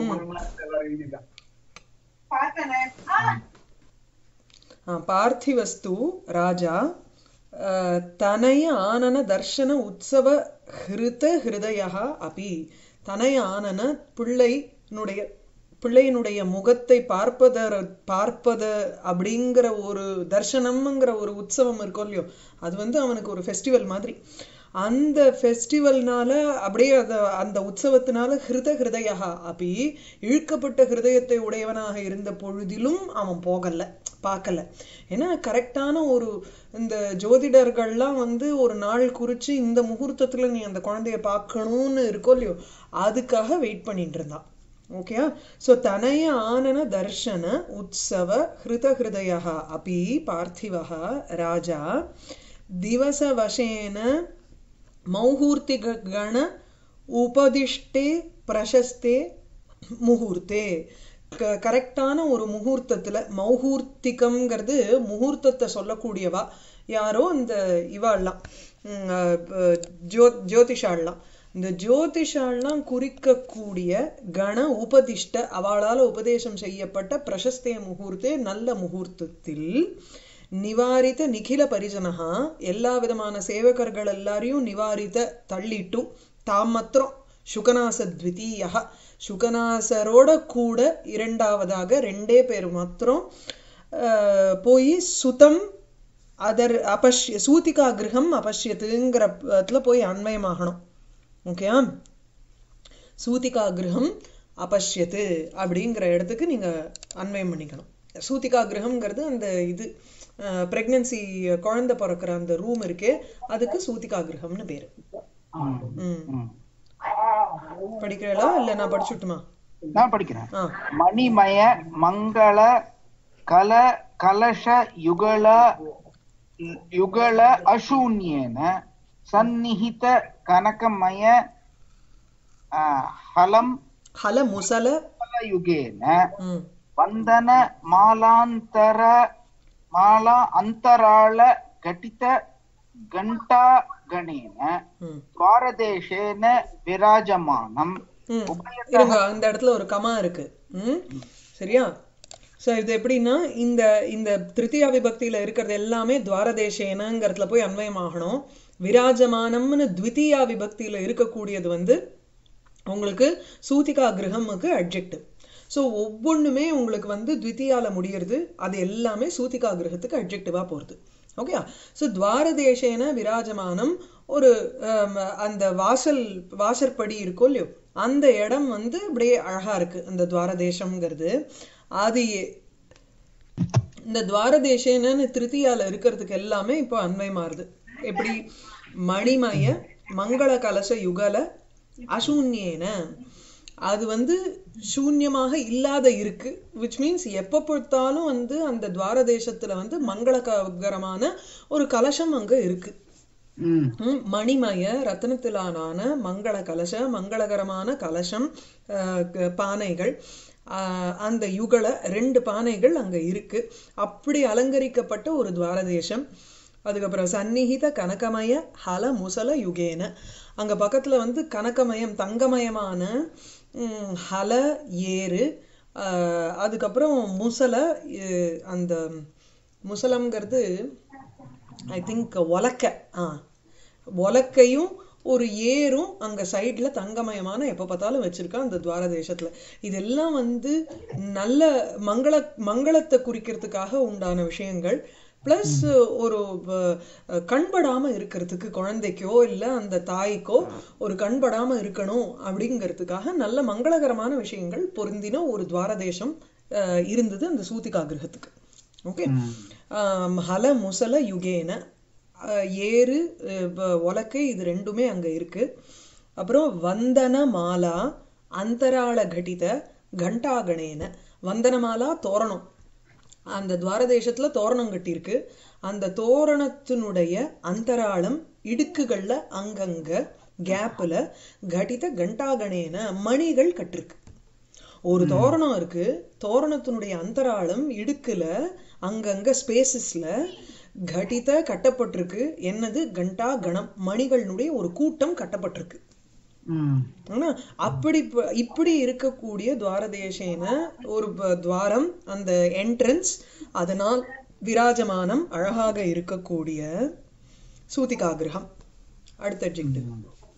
ஆ, பார்த்திவஸ்து ராஜா ஆ, தனய ஆனன தர்ஷன உற்சவ ஹிருத ஹிருதயா அபி தனய ஆனன பிள்ளையினுடைய பிள்ளையினுடைய முகத்தை பார்ப்பத பார்ப்பத அப்படிங்கிற ஒரு தர்ஷனம்ங்கிற ஒரு உற்சவம் இருக்கும் இல்லையோ அது வந்து அவனுக்கு ஒரு ஃபெஸ்டிவல் மாதிரி அந்த ஃபெஸ்டிவல்னால அப்படியே அத அந்த உற்சவத்தினால ஹிருத ஹிருதயா அப்படி இழுக்கப்பட்ட ஹிருதயத்தை உடையவனாக இருந்த பொழுதிலும் அவன் போகல பார்க்கல ஏன்னா கரெக்டான ஒரு இந்த ஜோதிடர்கள்லாம் வந்து ஒரு நாள் குறிச்சு இந்த முகூர்த்தத்துல நீ அந்த குழந்தைய பார்க்கணும்னு இருக்கோ இல்லையோ அதுக்காக வெயிட் பண்ணிட்டு இருந்தான் ஓகே ஸோ தனய ஆனன தர்ஷன உற்சவ ஹிருத ஹிருதய அப்படி பார்த்திவः ராஜா திவசவசேன மௌஹூர்த்திகண உபதிஷ்டே பிரசஸ்தே முகூர்த்தே க கரெக்டான ஒரு முகூர்த்தத்துல மௌஹூர்த்திகம்ங்கிறது முகூர்த்தத்தை சொல்லக்கூடியவா யாரோ இந்த இவாள்லாம் உம், அஹ், ப- ஜோ ஜோதிஷாள்லாம் இந்த ஜோதிஷாள்லாம் குறிக்கக்கூடிய கண உபதிஷ்ட அவளால உபதேசம் செய்யப்பட்ட பிரசஸ்தே முகூர்த்தே நல்ல முகூர்த்தத்தில் நிவாரித நிகில பரிஜனஹா எல்லா விதமான சேவகர்கள் எல்லாரையும் நிவாரித தள்ளிட்டு தாம் மாத்திரம் சுகநாசத்விதீயா சுகநாசரோட கூட இரண்டாவதாக ரெண்டே பேர் மாத்திரம் அஹ், போய் சுதம் அதர் அபஷ்ய சூதிகா கிரகம் அபஷ்யத்துங்கிற இடத்துல போய் அன்வயமாகணும் ஓகேயா சூதிகா கிரகம் அபஷ்யத்து அப்படிங்கிற இடத்துக்கு நீங்க அன்வயம் பண்ணிக்கணும் சூதிகா கிரகம்ங்கிறது அந்த இது பிரெக்னன்சி குழந்தை பிறக்கிற அந்த ரூம் இருக்கே அதுக்கு சூதிகா கிரகம்னு பேரு
ம்.
ம்
ம்.
படிக்கிறீங்களா இல்ல நான் படிச்சுட்டுமா
நான் படிக்கிறேன்
ஆ
மணிமய மங்கள கல கலಶ யுகள யுகள அசூன்யேன சந்நிಹಿತ கனகமய ஆ, ஹலம்
ஹல முசல
யுகேன
ம்
வந்தன மாலாந்தர மாலா அந்தராள கட்டித கண்டா கணேன
ம்
துவாரதேசேன விராஜமானம்
ம் இருங்க அந்த இடத்துல ஒரு கமா இருக்கு ம் சரியா சோ இது எப்படின்னா இந்த இந்த திருத்தியா விபக்தியில இருக்கிறது எல்லாமே துவாரதேசேனங்கிறதுல போய் அன்வயமாகணும் விராஜமானம்னு த்விதீயா விபக்தியில இருக்கக்கூடியது வந்து உங்களுக்கு சூதிகா கிரகமுக்கு அட்ஜெக்டிவ் ஸோ ஒவ்வொன்றுமே உங்களுக்கு வந்து த்விதீயால முடியறது அது எல்லாமே சூதிகா கிரகத்துக்கு அட்ஜெக்டிவா போறது ஓகே ஸோ துவாரதேசேன விராஜமானம் ஒரு ஆம், அந்த வாசல் வாசற்படி இருக்கோ இல்லையோ அந்த இடம் வந்து அப்படியே அழகா இருக்கு அந்த துவாரதேசம்ங்கிறது அது எ- இந்த துவாரதேசேனன்னு திருத்தியால இருக்கிறதுக்கு எல்லாமே இப்போ அன்மை மாறுது எப்படி மணிமய மங்கள கலச யுகல அசூன்யேன அது வந்து சூன்யமாக இல்லாத இருக்கு விச் மீன்ஸ் எப்ப பார்த்தாலும் வந்து அந்த துவாரதேசத்துல வந்து மங்களகரமான ஒரு கலசம் அங்க இருக்கு
ம்
ம், மணிமய ரத்னத்திலான மங்கள கலச மங்களகரமான கலசம் அஹ், க- பானைகள் அஹ், அந்த யுகள ரெண்டு பானைகள் அங்க இருக்கு அப்படி அலங்கரிக்கப்பட்ட ஒரு துவாரதேசம் அதுக்கப்புறம் சந்நிகித கனகமய ஹல முசல யுகேன அங்க பக்கத்துல வந்து கனகமயம் தங்கமயமான ம், ஹல ஏறு அஹ், அதுக்கப்புறம் முசல அஹ், அந்த முசலம்ங்கிறது ஐ திங்க் ஒலக்க ஆ ஒலக்கையும் ஒரு ஏரும் அங்க சைடுல தங்கமயமான எப்ப பார்த்தாலும் வச்சிருக்கா அந்த துவாரதேசத்துல இதெல்லாம் வந்து நல்ல மங்கள மங்களத்தை குறிக்கிறதுக்காக உண்டான விஷயங்கள் பிளஸ் ஒரு அஹ், கண்படாம இருக்கிறதுக்கு குழந்தைக்கோ இல்ல அந்த தாய்க்கோ ஒரு கண்படாம இருக்கணும் அப்படிங்கிறதுக்காக நல்ல மங்களகரமான விஷயங்கள் பொருந்தின ஒரு துவாரதேசம் அஹ், இருந்தது அந்த சூதிகா கிரகத்துக்கு ஓகே ஆம், ஹல முசல யுகேன அஹ், ஏறு அஹ், வ- உலக்கை இது ரெண்டுமே அங்க இருக்கு அப்புறம் வந்தன மாலா அந்தராள கடித கண்டாகணேன வந்தனமாலா தோரணம் அந்த துவாரதேசத்துல தோரணம் கட்டியிருக்கு அந்த தோரணத்தினுடைய அந்தராளம் இடுக்குகள்ல அங்கங்க கேப்ல கடித கண்டாகணேன மணிகள் கட்டிருக்கு ஒரு தோரணம் இருக்கு தோரணத்தினுடைய அந்தராளம் இடுக்குல அங்கங்க ஸ்பேசஸ்ல கடித கட்டப்பட்டிருக்கு என்னது கண்டா கணம் மணிகளினுடைய ஒரு கூட்டம் கட்டப்பட்டிருக்கு
ம்
ஆனா அப்படி ப- இப்படி இருக்கக்கூடிய துவாரதேசேன ஒரு ப- துவாரம் அந்த என்ட்ரன்ஸ் அதனால் விராஜமானம் அழகாக இருக்கக்கூடிய சூதிகாகிரகம் அடுத்த அட்ஜெக்டிவ்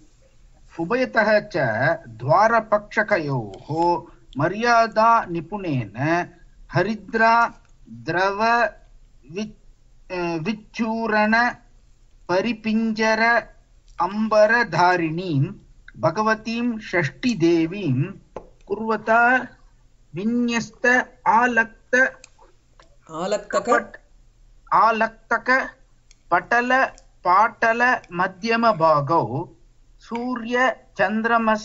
उभयतः च द्वारपक्षकयोः मर्यादा निपुणेन हरिद्रा द्रव वि- अ, विच्चूरण परिपिञ्जर अम्बरधारिणीं भगवतीं षष्टिदेवीं कुर्वता विन्यस्त आलक्त
ஆலக்தக
पट आलक्तक पटल पाटल मध्यमभागौ सूर्य चन्द्रमस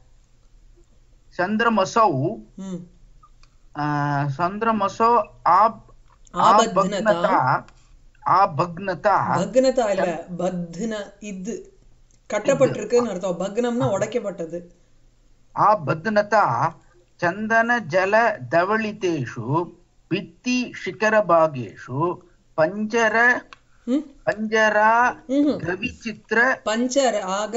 चन्द्रमसौ
ம்
आ, चन्द्रमसौ आब
ஆபத்னதா
आभग्नता
பக்னதா இல்ல பத்ன இது கட்டப்பட்டிருக்குன்னு அர்த்தம் பக்னம்னா உடைக்கப்பட்டது
आबध्नता चन्दन जल धवलितेषु भित्ति शिखरभागेषु पञ्जर
ம்
पञ्जरा
ம்ஹும்.
रविचित्र
பஞ்ச ராக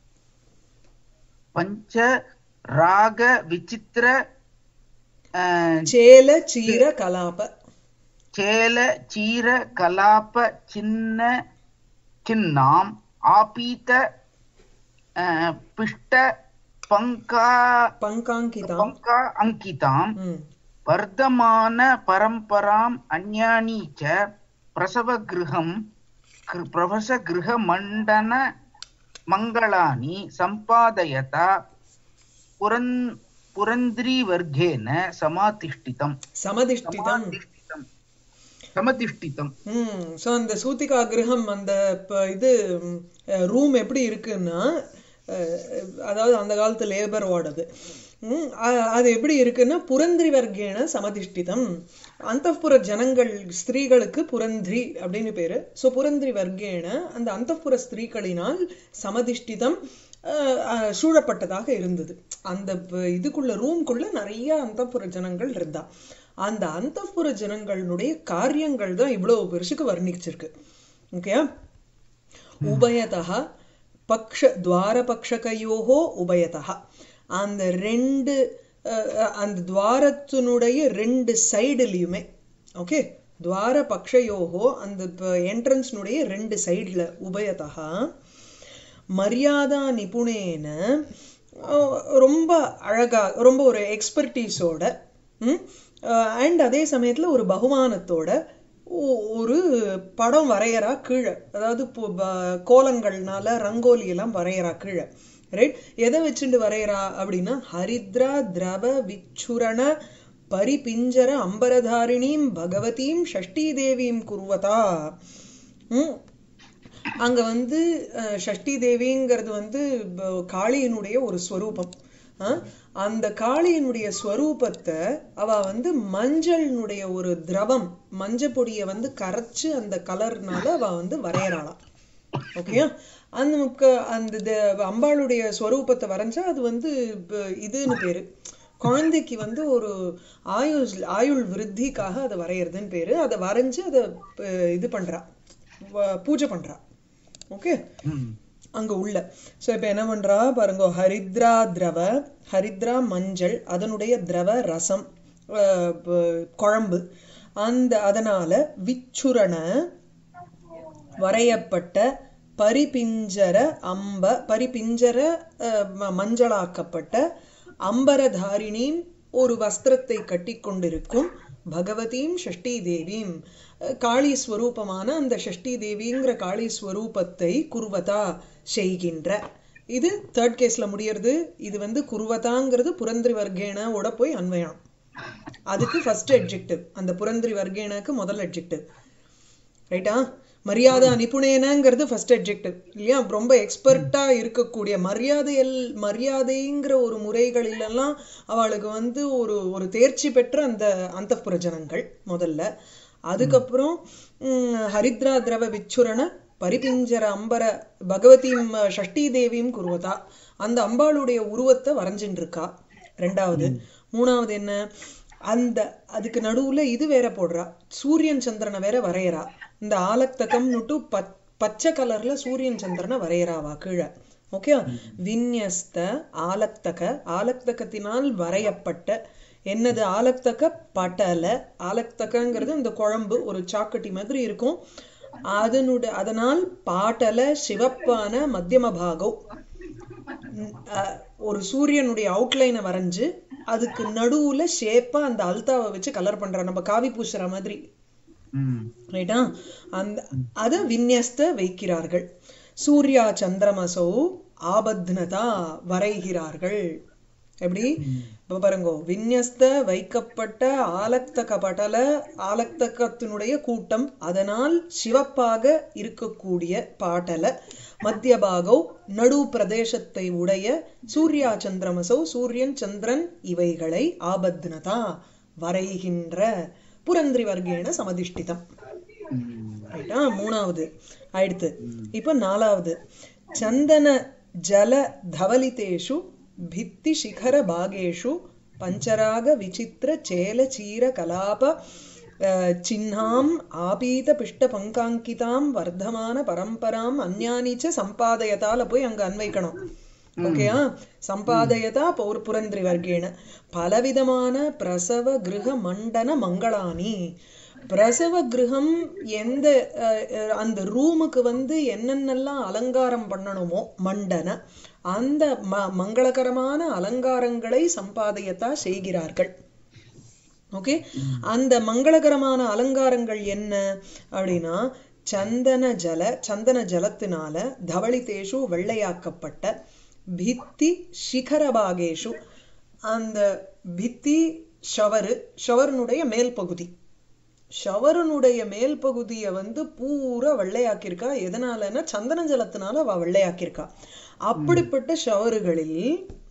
पञ्च राग विचित्र अ,
சேல சீர கலாப
चेल चीर कलाप चिन्ह चिन्नाम् आपीत अ, पिष्ट பங்கா
பங்காங்கிதாம்
பங்கா அங்கிதாம்
ம்
वर्धमान परम्पराम् अन्यानि च प्रसवगृहं गृ- प्रवसगृहमण्डन मङ्गलानि सम्पादयता पुरन् पुरन्द्रीवर्गेण समातिष्ठितम्
சமதிஷ்டிதம்
समातिष्ठितम् समतिष्ठितम्
ம் ஸோ அந்த சூத்திகா கிரகம் அந்த ப- இது ரூம் எப்படி இருக்குன்னா அஹ், அதாவது அந்த காலத்து லேபர் வார்டு ம் அ- அது எப்படி இருக்குன்னா புரந்திரி வர்க்கேன சமதிஷ்டிதம் அந்தப்புற ஜனங்கள் ஸ்திரீகளுக்கு புரந்திரி அப்படின்னு பேரு ஸோ புரந்திரி வர்க்கேன அந்த அந்தப்புற ஸ்திரீகளினால் சமதிஷ்டிதம் அஹ், அஹ், சூழப்பட்டதாக இருந்தது அந்த ப- இதுக்குள்ள ரூம்குள்ள நிறைய அந்தப்புற ஜனங்கள் இருந்தா அந்த அந்தப்புற ஜனங்களுடைய காரியங்கள் தான் இவ்வளவு பெருசுக்கு வர்ணிச்சிருக்கு ஓகே உபயதா பக்ஷ துவாரபக்ஷகையோகோ உபயதா அந்த ரெண்டு அஹ், அஹ், அந்த துவாரத்தினுடைய ரெண்டு சைடுலையுமே ஓகே துவார பக்ஷயோகோ அந்த என்ட்ரன்ஸ்னுடைய ரெண்டு சைடுல உபயதா மரியாதா நிபுணேன அஹ், ரொம்ப அழகா ரொம்ப ஒரு எக்ஸ்பர்டீஸோட அண்ட் அதே சமயத்துல ஒரு பகுமானத்தோட ஒ- ஒரு படம் வரையறா கீழே அதாவது பு- ப- கோலங்கள்னால ரங்கோலி எல்லாம் வரையறா கீழே ரைட் எதை வச்சுட்டு வரையறா அப்படின்னா ஹரித்ரா திரவ விச்சுரண பரிபிஞ்சர அம்பரதாரிணீம் பகவதீம் ஷஷ்டி தேவீம் குருவதா ம் அங்க வந்து அஹ், ஷஷ்டி தேவிங்கிறது வந்து ப- காளியினுடைய ஒரு ஸ்வரூபம் அஹ், அந்த காளியினுடைய ஸ்வரூபத்தை அவ வந்து மஞ்சள்னுடைய ஒரு திரவம் மஞ்சள் பொடியை வந்து கரைச்சு அந்த கலர்னால அவ வந்து வரையறாளாம் ஓகேயா அந்த க- அந்த த- அம்பாளுடைய ஸ்வரூபத்தை வரைஞ்சா அது வந்து ப- இதுன்னு பேரு குழந்தைக்கு வந்து ஒரு ஆயுள் ஆயுள் விருத்திக்காக அதை வரையறதுன்னு பேரு அதை வரைஞ்சு அதை ப- இது பண்றா வ- பூஜை பண்றா ஓகே அங்க உள்ள சோ இப்ப என்ன பண்றா பாருங்க ஹரித்ரா திரவ ஹரித்ரா மஞ்சள் அதனுடைய திரவ ரசம் அஹ் ப- குழம்பு அந்த அதனால விச்சுரண வரையப்பட்ட பரிபிஞ்சர அம்ப பரிபிஞ்சர அஹ், ம- மஞ்சளாக்கப்பட்ட அம்பரதாரிணியும் ஒரு வஸ்திரத்தை கட்டிக்கொண்டிருக்கும் பகவதீம் ஷஷ்டி தேவீம் அஹ், காளி ஸ்வரூபமான அந்த ஷஷ்டி தேவிங்கிற காளி ஸ்வரூபத்தை குருவதா செய்கின்ற இது தேர்ட் கேஸ்ல முடியறது இது வந்து குருவதாங்கிறது புரந்திரி வர்க்கேனோட போய் அன்வயம் அதுக்கு ஃபர்ஸ்ட் அட்ஜெக்டிவ் அந்த புரந்திரி வர்க்கேனக்கு முதல் அட்ஜெக்டிவ் ரைட்டா மரியாதை நிபுணேனங்கிறது ஃபர்ஸ்ட் அட்ஜெக்டிவ் இல்லையா ரொம்ப எக்ஸ்பர்ட்டா இருக்கக்கூடிய மரியாதையல் மரியாதைங்கிற ஒரு முறைகளிலெல்லாம் அவளுக்கு வந்து ஒரு ஒரு தேர்ச்சி பெற்ற அந்த அந்தப்புற ஜனங்கள் முதல்ல அதுக்கப்புறம் ம், ஹரித்ரா திரவ விச்சுரண பரிபிஞ்சர அம்பர பகவதியும் ஷஷ்டி தேவியும் குருவதா அந்த அம்பாளுடைய உருவத்தை வரைஞ்சுட்டு இருக்கா ரெண்டாவது மூணாவது என்ன அந்த அதுக்கு நடுவுல இது வேற போடுறா சூரியன் சந்திரனை வேற வரையறா இந்த ஆலக்தகம்னுட்டு பச் பச்சை கலர்ல சூரியன் சந்திரனை வரையறாவா கீழே ஓகே விந்யஸ்த ஆலக்தக ஆலக்தகத்தினால் வரையப்பட்ட என்னது ஆலக்தக பட்டல ஆலக்தகங்கிறது இந்த குழம்பு ஒரு சாக்கட்டி மாதிரி இருக்கும் அதனுடைய அதனால் பாட்டல சிவப்பான மத்தியம பாகம் ம், அஹ், ஒரு சூரியனுடைய அவுட்லைனை வரைஞ்சு அதுக்கு நடுவுல ஷேப்பா அந்த அல்தாவை வச்சு கலர் பண்றா நம்ம காவி பூசுற மாதிரி ரைட்டா அந்த அத விந்யஸ்த வைக்கிறார்கள் சூர்யா சந்திரமசோ ஆபத்னதா வரைகிறார்கள் எப்படி இப்ப பாருங்க விந்யஸ்த வைக்கப்பட்ட ஆலக்தக படல ஆலக்தகத்தினுடைய கூட்டம் அதனால் சிவப்பாக இருக்கக்கூடிய பாட்டல மத்திய பாகோ நடு பிரதேசத்தை உடைய சூர்யா சந்திரமசோ சூரியன் சந்திரன் இவைகளை ஆபத்னதா வரைகின்ற புரந்திரி வர்க்கேன சமதிஷ்டிதம் ரைட்டா மூணாவது ஆயிடுத்து இப்ப நாலாவது சந்தன ஜல தவலிதேஷு भित्ति शिखर भागेषु पञ्चराग विचित्र चेल चीर कलाप अ, चिह्नाम् ஆபீத பிஷ்ட பங்காங்கிதாம் வர்த்தமான பரம்பராம் அந்யானி ச சம்பாதயதால போய் அங்க அன்வைக்கணும் ஓகேயா சம்பாதயதா பௌர் புரந்திரி வர்க்கேன பலவிதமான பிரசவ கிருஹ மண்டன மங்களானி பிரசவ கிருஹம் எந்த அஹ், அஹ், அந்த ரூமுக்கு வந்து என்னென்னலாம் அலங்காரம் பண்ணணுமோ மண்டன அந்த ம மங்களகரமான அலங்காரங்களை சம்பாதையத்தா செய்கிறார்கள் ஓகே அந்த மங்களகரமான அலங்காரங்கள் என்ன அப்படின்னா சந்தன ஜல சந்தன ஜலத்தினால தவளிதேஷு வெள்ளையாக்கப்பட்ட பித்தி சிகரபாகேஷு அந்த பித்தி ஷவரு ஷவருனுடைய மேல் பகுதி ஷவருனுடைய மேல் பகுதியை வந்து பூரா வெள்ளையாக்கியிருக்கா எதனாலன்னா சந்தன ஜலத்தினால அவ வெள்ளையாக்கியிருக்கா அப்படிப்பட்ட ஷவருகளில்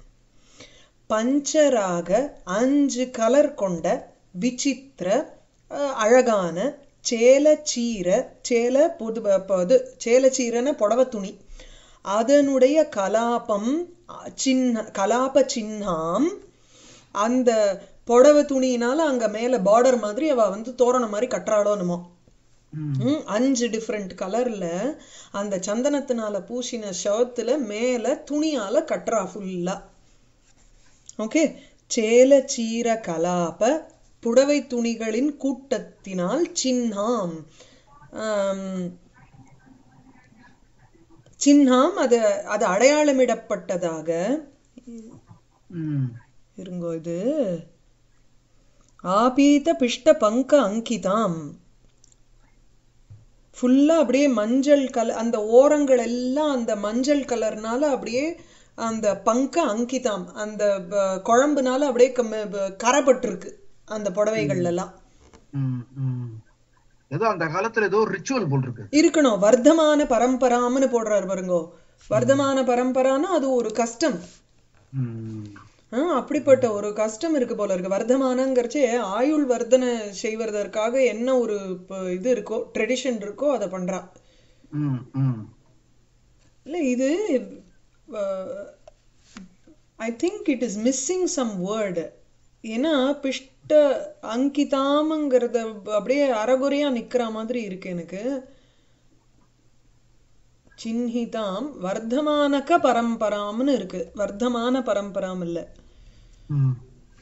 பஞ்சராக அஞ்சு கலர் கொண்ட விசித்திர அஹ், அழகான சேலச்சீர சேல புது ப- இது சேலச்சீரன புடவ துணி அதனுடைய கலாபம் அஹ், சின்ன கலாப சின்னம் அந்த புடவ துணியினால அங்க மேல பார்டர் மாதிரி அவ வந்து தோரணம் மாதிரி கட்டுறாளோ என்னமோ
ம்.
ம், அஞ்சு டிஃப்ரெண்ட் கலர்ல அந்த சந்தனத்தினால பூசின ஷர்த்துல மேல துணியால கட்டுறா ஃபுல்லா ஓகே சேல சீர கலாப புடவை துணிகளின் கூட்டத்தினால் சின்னாம் ஆம், சின்னாம் அது அது அடையாளமிடப்பட்டதாக
ம்.
இருங்கோ இது ஆபீத பிஷ்ட பங்க அங்கிதாம் ஃபுல்லா அப்படியே மஞ்சள் கலர் அந்த ஓரங்கள் எல்லாம் அந்த மஞ்சள் கலர்னால அப்படியே அந்த பங்க அங்கிதாம் அந்த ப- குழம்புனால அப்படியே கம்- ப- கரைப்பட்டிருக்கு அந்த புடவைகள்ல எல்லாம்
ம், ம். ஏதோ அந்த காலத்துல ஏதோ ரிச்சுவல் போல் இருக்கு
இருக்கணும் வர்த்தமான பரம்பராம்னு போடுறாரு பாருங்கோ வர்த்தமான பரம்பரான்னா அது ஒரு கஷ்டம்
ம்.
அப்படிப்பட்ட ஒரு கஷ்டம் இருக்கு போல இருக்கு வர்த்தமானங்கிறச்சே ஆயுள் வர்த்தனை செய்வதற்காக என்ன ஒரு ப- இது இருக்கோ ட்ரெடிஷன் இருக்கோ அதை பண்றா
ம், ம்.
இல்ல இது I think it is missing some word ஏன்னா பிஷ்ட அங்கிதாமங்கிறத அப்படியே அறகுறையா நிக்கிற மாதிரி இருக்கு எனக்கு சின்ஹிதாம் வர்த்தமானக பரம்பராம்னு இருக்கு வர்த்தமான பரம்பராம் இல்ல
ம்.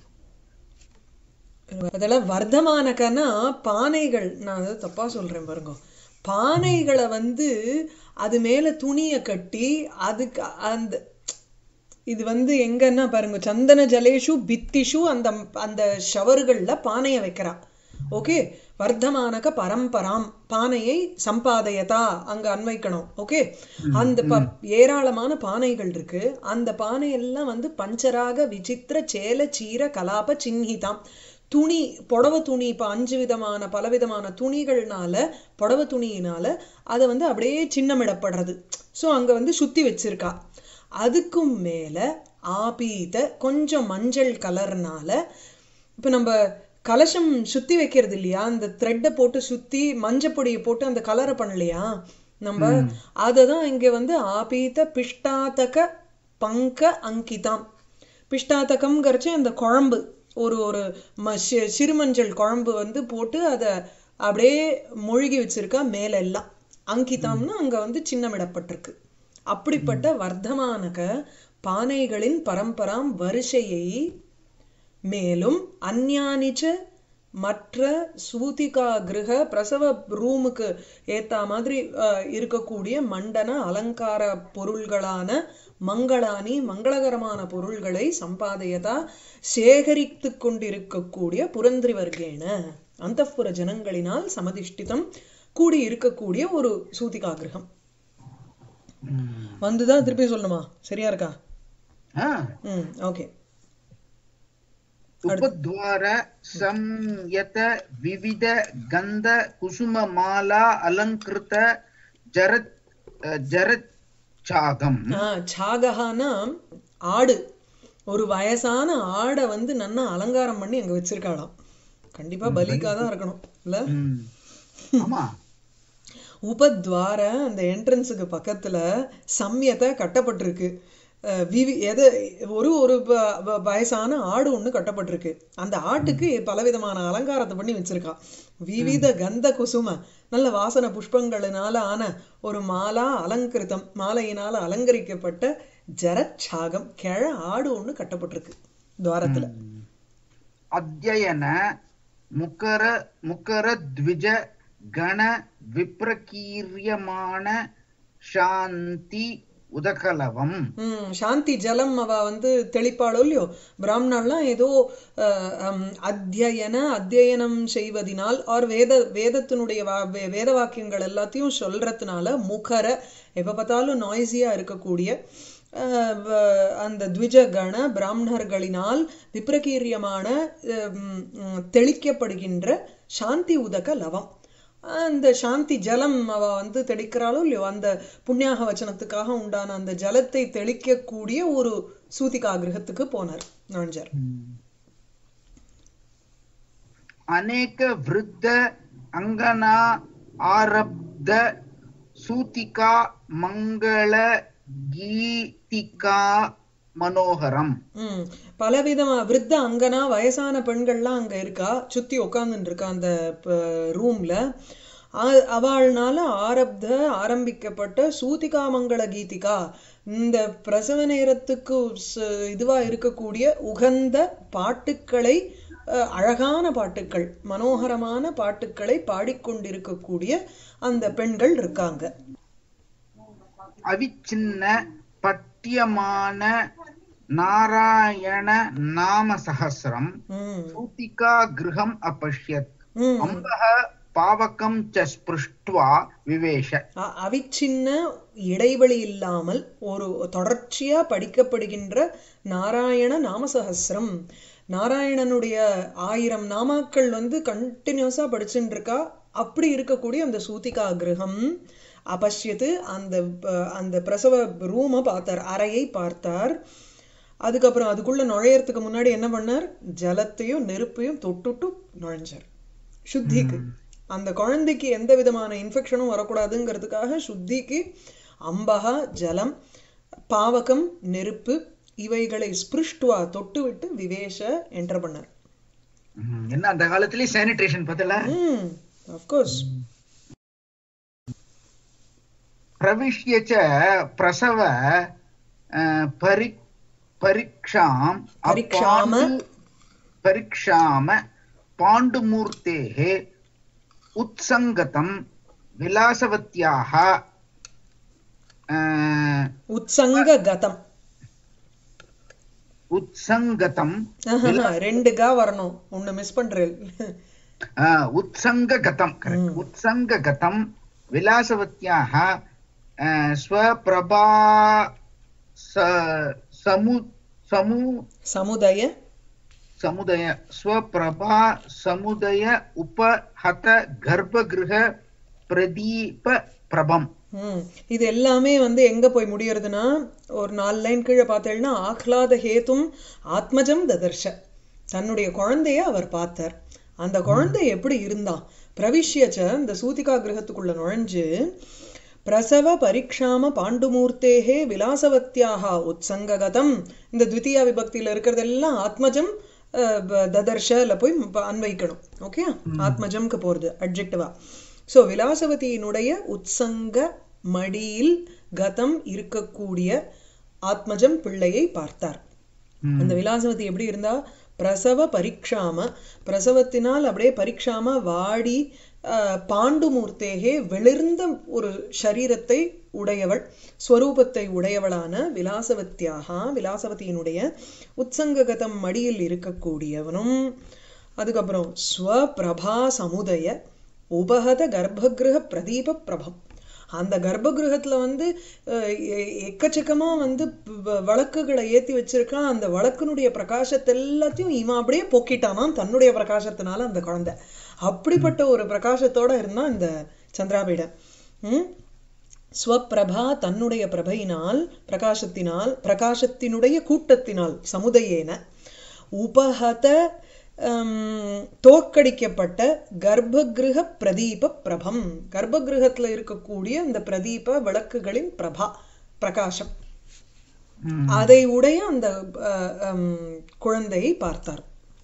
அதெல்லாம் வர்த்தமானக்கன்னா பானைகள் நான் அதை தப்பா சொல்றேன் பாருங்க பானைகளை வந்து அது மேல துணிய கட்டி அதுக்கு அந்த இது வந்து எங்கன்னா பாருங்க சந்தன ஜலேஷு பித்திஷு அந்த அந்த ஷவர்கள்ல பானையை வைக்கிறா ஓகே வர்த்தமானக பரம்பராம் பானையை சம்பாதையதா அங்க அன்வைக்கணும் ஓகே அந்த ப ஏராளமான பானைகள் இருக்கு அந்த பானை எல்லாம் வந்து பஞ்சராக விசித்திர சேல சீர கலாப சின்ஹிதாம் துணி புடவை துணி இப்ப அஞ்சு விதமான பலவிதமான துணிகள்னால புடவை துணியினால அதை வந்து அப்படியே சின்னமிடப்படுறது சோ அங்க வந்து சுத்தி வச்சிருக்கா அதுக்கும் மேல ஆபீத கொஞ்சம் மஞ்சள் கலர்னால இப்ப நம்ம கலசம் சுத்தி வைக்கிறது இல்லையா அந்த த்ரெட்டை போட்டு சுத்தி மஞ்சப்பொடியை போட்டு அந்த கலரை பண்ணலையா நம்ம அததான் இங்க வந்து ஆபீத பிஷ்டாதக பங்க அங்கிதாம் பிஷ்டாதகம்ங்கிறச்சு அந்த குழம்பு ஒரு ஒரு ம சி- சிறுமஞ்சள் குழம்பு வந்து போட்டு அதை அப்படியே மூழ்கி வச்சிருக்கா மேல எல்லாம் அங்கிதாம்னா அங்க வந்து சின்னமிடப்பட்டிருக்கு அப்படிப்பட்ட வர்த்தமானக பானைகளின் பரம்பராம் வரிசையை மேலும் அந்யானிச்ச மற்ற சூதிகா கிரக பிரசவ ரூமுக்கு ஏத்த மாதிரி அஹ், இருக்கக்கூடிய மண்டன அலங்கார பொருள்களான மங்களானி மங்களகரமான பொருள்களை சம்பாதையதா சேகரித்து கொண்டிருக்கக்கூடிய புரந்திரி வர்க்கேன அந்தப்புற ஜனங்களினால் சமதிஷ்டிதம் கூடி இருக்கக்கூடிய ஒரு சூதிகா கிரகம்
ம்.
வந்துதான் திருப்பி சொல்லணுமா சரியா இருக்கா
ஆ.
ம் ஓகே
उपद्वार संयत विविध गन्ध कुसुममाला अलङ्कृत जर जरच्छागम्
ஆஹ் சாகஹானா ஆடு ஒரு வயசான ஆடை வந்து நன்னா அலங்காரம் பண்ணி அங்க வச்சிருக்காளாம் கண்டிப்பா பலிக்கா தான் இருக்கணும் இல்ல
ம். ஆமா
உபத்வார அந்த என்ட்ரன்ஸுக்கு பக்கத்துல சம்யத்தை கட்டப்பட்டிருக்கு அஹ் விவி எது ஒரு ஒரு வ- வ- வயசான ஆடு ஒண்ணு கட்டப்பட்டிருக்கு அந்த ஆட்டுக்கு பலவிதமான அலங்காரத்தை பண்ணி வச்சிருக்கா விவித கந்த குசும நல்ல வாசன புஷ்பங்களினால ஆன ஒரு மாலா அலங்கிருதம் மாலையினால அலங்கரிக்கப்பட்ட ஜரச்சாகம் கிழ ஆடு ஒண்ணு கட்டப்பட்டிருக்கு துவாரத்துல
अध्ययन मुकर मुकर द्विज गण विप्रकीर्यमाण शान्ति உதகலவம்
ம் சாந்தி ஜலம் அவ வந்து தெளிப்பாளோ இல்லையோ பிராமணர்லாம் ஏதோ அஹ், ஹம், அத்தியன அத்தியனம் செய்வதினால் ஆர் வேத வேதத்தினுடைய வா வே- வேத வாக்கியங்கள் எல்லாத்தையும் சொல்றதுனால முகர எப்ப பார்த்தாலும் நாய்ஸியா இருக்கக்கூடிய அஹ், வ- அந்த த்விஜ கண பிராமணர்களினால் விப்ரகீரியமான ஹம், ம், தெளிக்கப்படுகின்ற சாந்தி உதக லவம் அந்த சாந்தி ஜலம் அவ வந்து தெளிக்கிறாளோ இல்லையோ அந்த புண்ணியாக வச்சனத்துக்காக உண்டான அந்த ஜலத்தை தெளிக்கக்கூடிய ஒரு சூதிகா கிரகத்துக்கு போனார் நாஞ்சார்
அநேக விருத்த அங்கனா ஆரப்த சூத்திகா மங்கள கீதிகா மனோகரம்
ம் பலவிதமா விருத்த அங்கனா வயசான பெண்கள்லாம் அங்க இருக்கா சுத்தி உட்கார்ந்துட்டு இருக்கா அந்த ரூம்ல அவள்னால ஆரப்த ஆரம்பிக்கப்பட்ட சூதிகா மங்கள கீதிகா இந்த பிரசவ நேரத்துக்கு ச- இதுவா இருக்கக்கூடிய உகந்த பாட்டுக்களை அஹ், அழகான பாட்டுக்கள் மனோகரமான பாட்டுக்களை பாடிக்கொண்டிருக்கக்கூடிய அந்த பெண்கள் இருக்காங்க
அவிச்சின்ன பட்டியமான நாராயண நாம சஹசிரம்
ம்
சூத்திகா கிருஹம் அபஷ்யத்
ம்
அம்பக பாவகம் ச ஸ்பிருஷ்டுவா விவேஷ
அ- அவிச்சின்ன இடைவெளி இல்லாமல் ஒரு தொடர்ச்சியா படிக்கப்படுகின்ற நாராயண நாமசஹஸ்ரம் நாராயணனுடைய ஆயிரம் நாமாக்கள் வந்து கண்டினியூஸா படிச்சுட்டு இருக்கா அப்படி இருக்கக்கூடிய அந்த சூதிகா கிரகம் அபஷ்யத்து அந்த ப- அந்த பிரசவ ரூமை பார்த்தார் அறையை பார்த்தார் அதுக்கப்புறம் அதுக்குள்ள நுழையறதுக்கு முன்னாடி என்ன பண்ணார் ஜலத்தையும் நெருப்பையும் தொட்டுட்டு நுழைஞ்சார் சுத்திக்கு அந்த குழந்தைக்கு எந்த விதமான இன்ஃபெக்ஷனும் வரக்கூடாதுங்கிறதுக்காக சுத்திக்கு அம்பகா ஜலம் பாவகம் நெருப்பு இவைகளை ஸ்பிருஷ்டுவா தொட்டு விட்டு விவேஷ என்டர் பண்ணார்
ம், என்ன அந்த காலத்திலேயே சானிடேஷன் பத்தல
ம் அஃப்கோர்ஸ்
प्रविश्य च प्रसव अ, परि परीक्षाम्
परीक्षाम।
अपाण्डु- परीक्षाम पाण्डुमूर्तेः उत्सङ्गतं विलासवत्याः अ,
உத்சங்க கதம்
उत्सङ्गतं
ஆஹாஹா, ரெண்டு கா வரணும் ஒண்ணு மிஸ் பண்றேன்
अ, उत्सङ्गगतं correct. उत्सङ्गगतं विलासवत्याः अ, स्वप्रभा स- समु समु
சமுதய
समुदय स्वप्रभा समुदय उपहत गर्भगृह प्रदीप प्रभम्
ம் இது எல்லாமே வந்து எங்க போய் முடியறதுன்னா ஒரு நாலு லைன் கீழே பார்த்தேன்னா ஆஹ்லாத ஹேதும் ஆத்மஜம் ததர்ஷ தன்னுடைய குழந்தைய அவர் பார்த்தார் அந்த குழந்தை எப்படி இருந்தான் பிரவிஷ்யச்ச இந்த சூதிகா கிரகத்துக்குள்ள நுழைஞ்சு பிரசவ பரீட்சாம பாண்டுமூர்த்தேகே விலாசவத்தியாக உத்சங்ககதம் இந்த த்விதீயா விபக்தியில இருக்கிறதெல்லாம் ஆத்மஜம் அஹ், ப- ததர்ஷல போய் ப- அன்வைக்கணும் ஓகே ஆத்மஜம்க்கு போறது அட்ஜெக்டிவா சோ விலாசவதியினுடைய உத்சங்க மடியில் கதம் இருக்கக்கூடிய ஆத்மஜம் பிள்ளையை பார்த்தார் அந்த விலாசவதி எப்படி இருந்தா பிரசவ பரீட்சாம பிரசவத்தினால் அப்படியே பரீட்சாம வாடி ஆஹ், பாண்டுமூர்த்தேகே வெளிர்ந்த ஒரு சரீரத்தை உடையவள் ஸ்வரூபத்தை உடையவளான விலாசவத்தியாக விலாசவதியினுடைய உத்சங்ககதம் மடியில் இருக்கக்கூடியவனும் அதுக்கப்புறம் ஸ்வபிரபா சமுதய உபகத கர்ப்பகிருஹ பிரதீப பிரபம் அந்த கர்ப்பகிருஹத்துல வந்து அஹ், எ- எக்கச்சக்கமா வந்து வ- விளக்குகளை ஏத்தி வச்சிருக்கான் அந்த விளக்குனுடைய பிரகாசத்தை எல்லாத்தையும் இவன் அப்படியே போக்கிட்டானாம் தன்னுடைய பிரகாசத்தினால அந்த குழந்தை அப்படிப்பட்ட ஒரு பிரகாசத்தோட இருந்தான் இந்த சந்திராபீடன் ம் ஸ்வப்பிரபா தன்னுடைய பிரபையினால் பிரகாசத்தினால் பிரகாசத்தினுடைய கூட்டத்தினால் சமுதையேன உபஹத ஹம், தோற்கடிக்கப்பட்ட கர்ப்பகிருஹ பிரதீப பிரபம் கர்ப்பகிருஹத்துல இருக்கக்கூடிய இந்த பிரதீப விளக்குகளின் பிரபா பிரகாசம் அதை உடைய அந்த அஹ், ஹம், குழந்தையை பார்த்தார்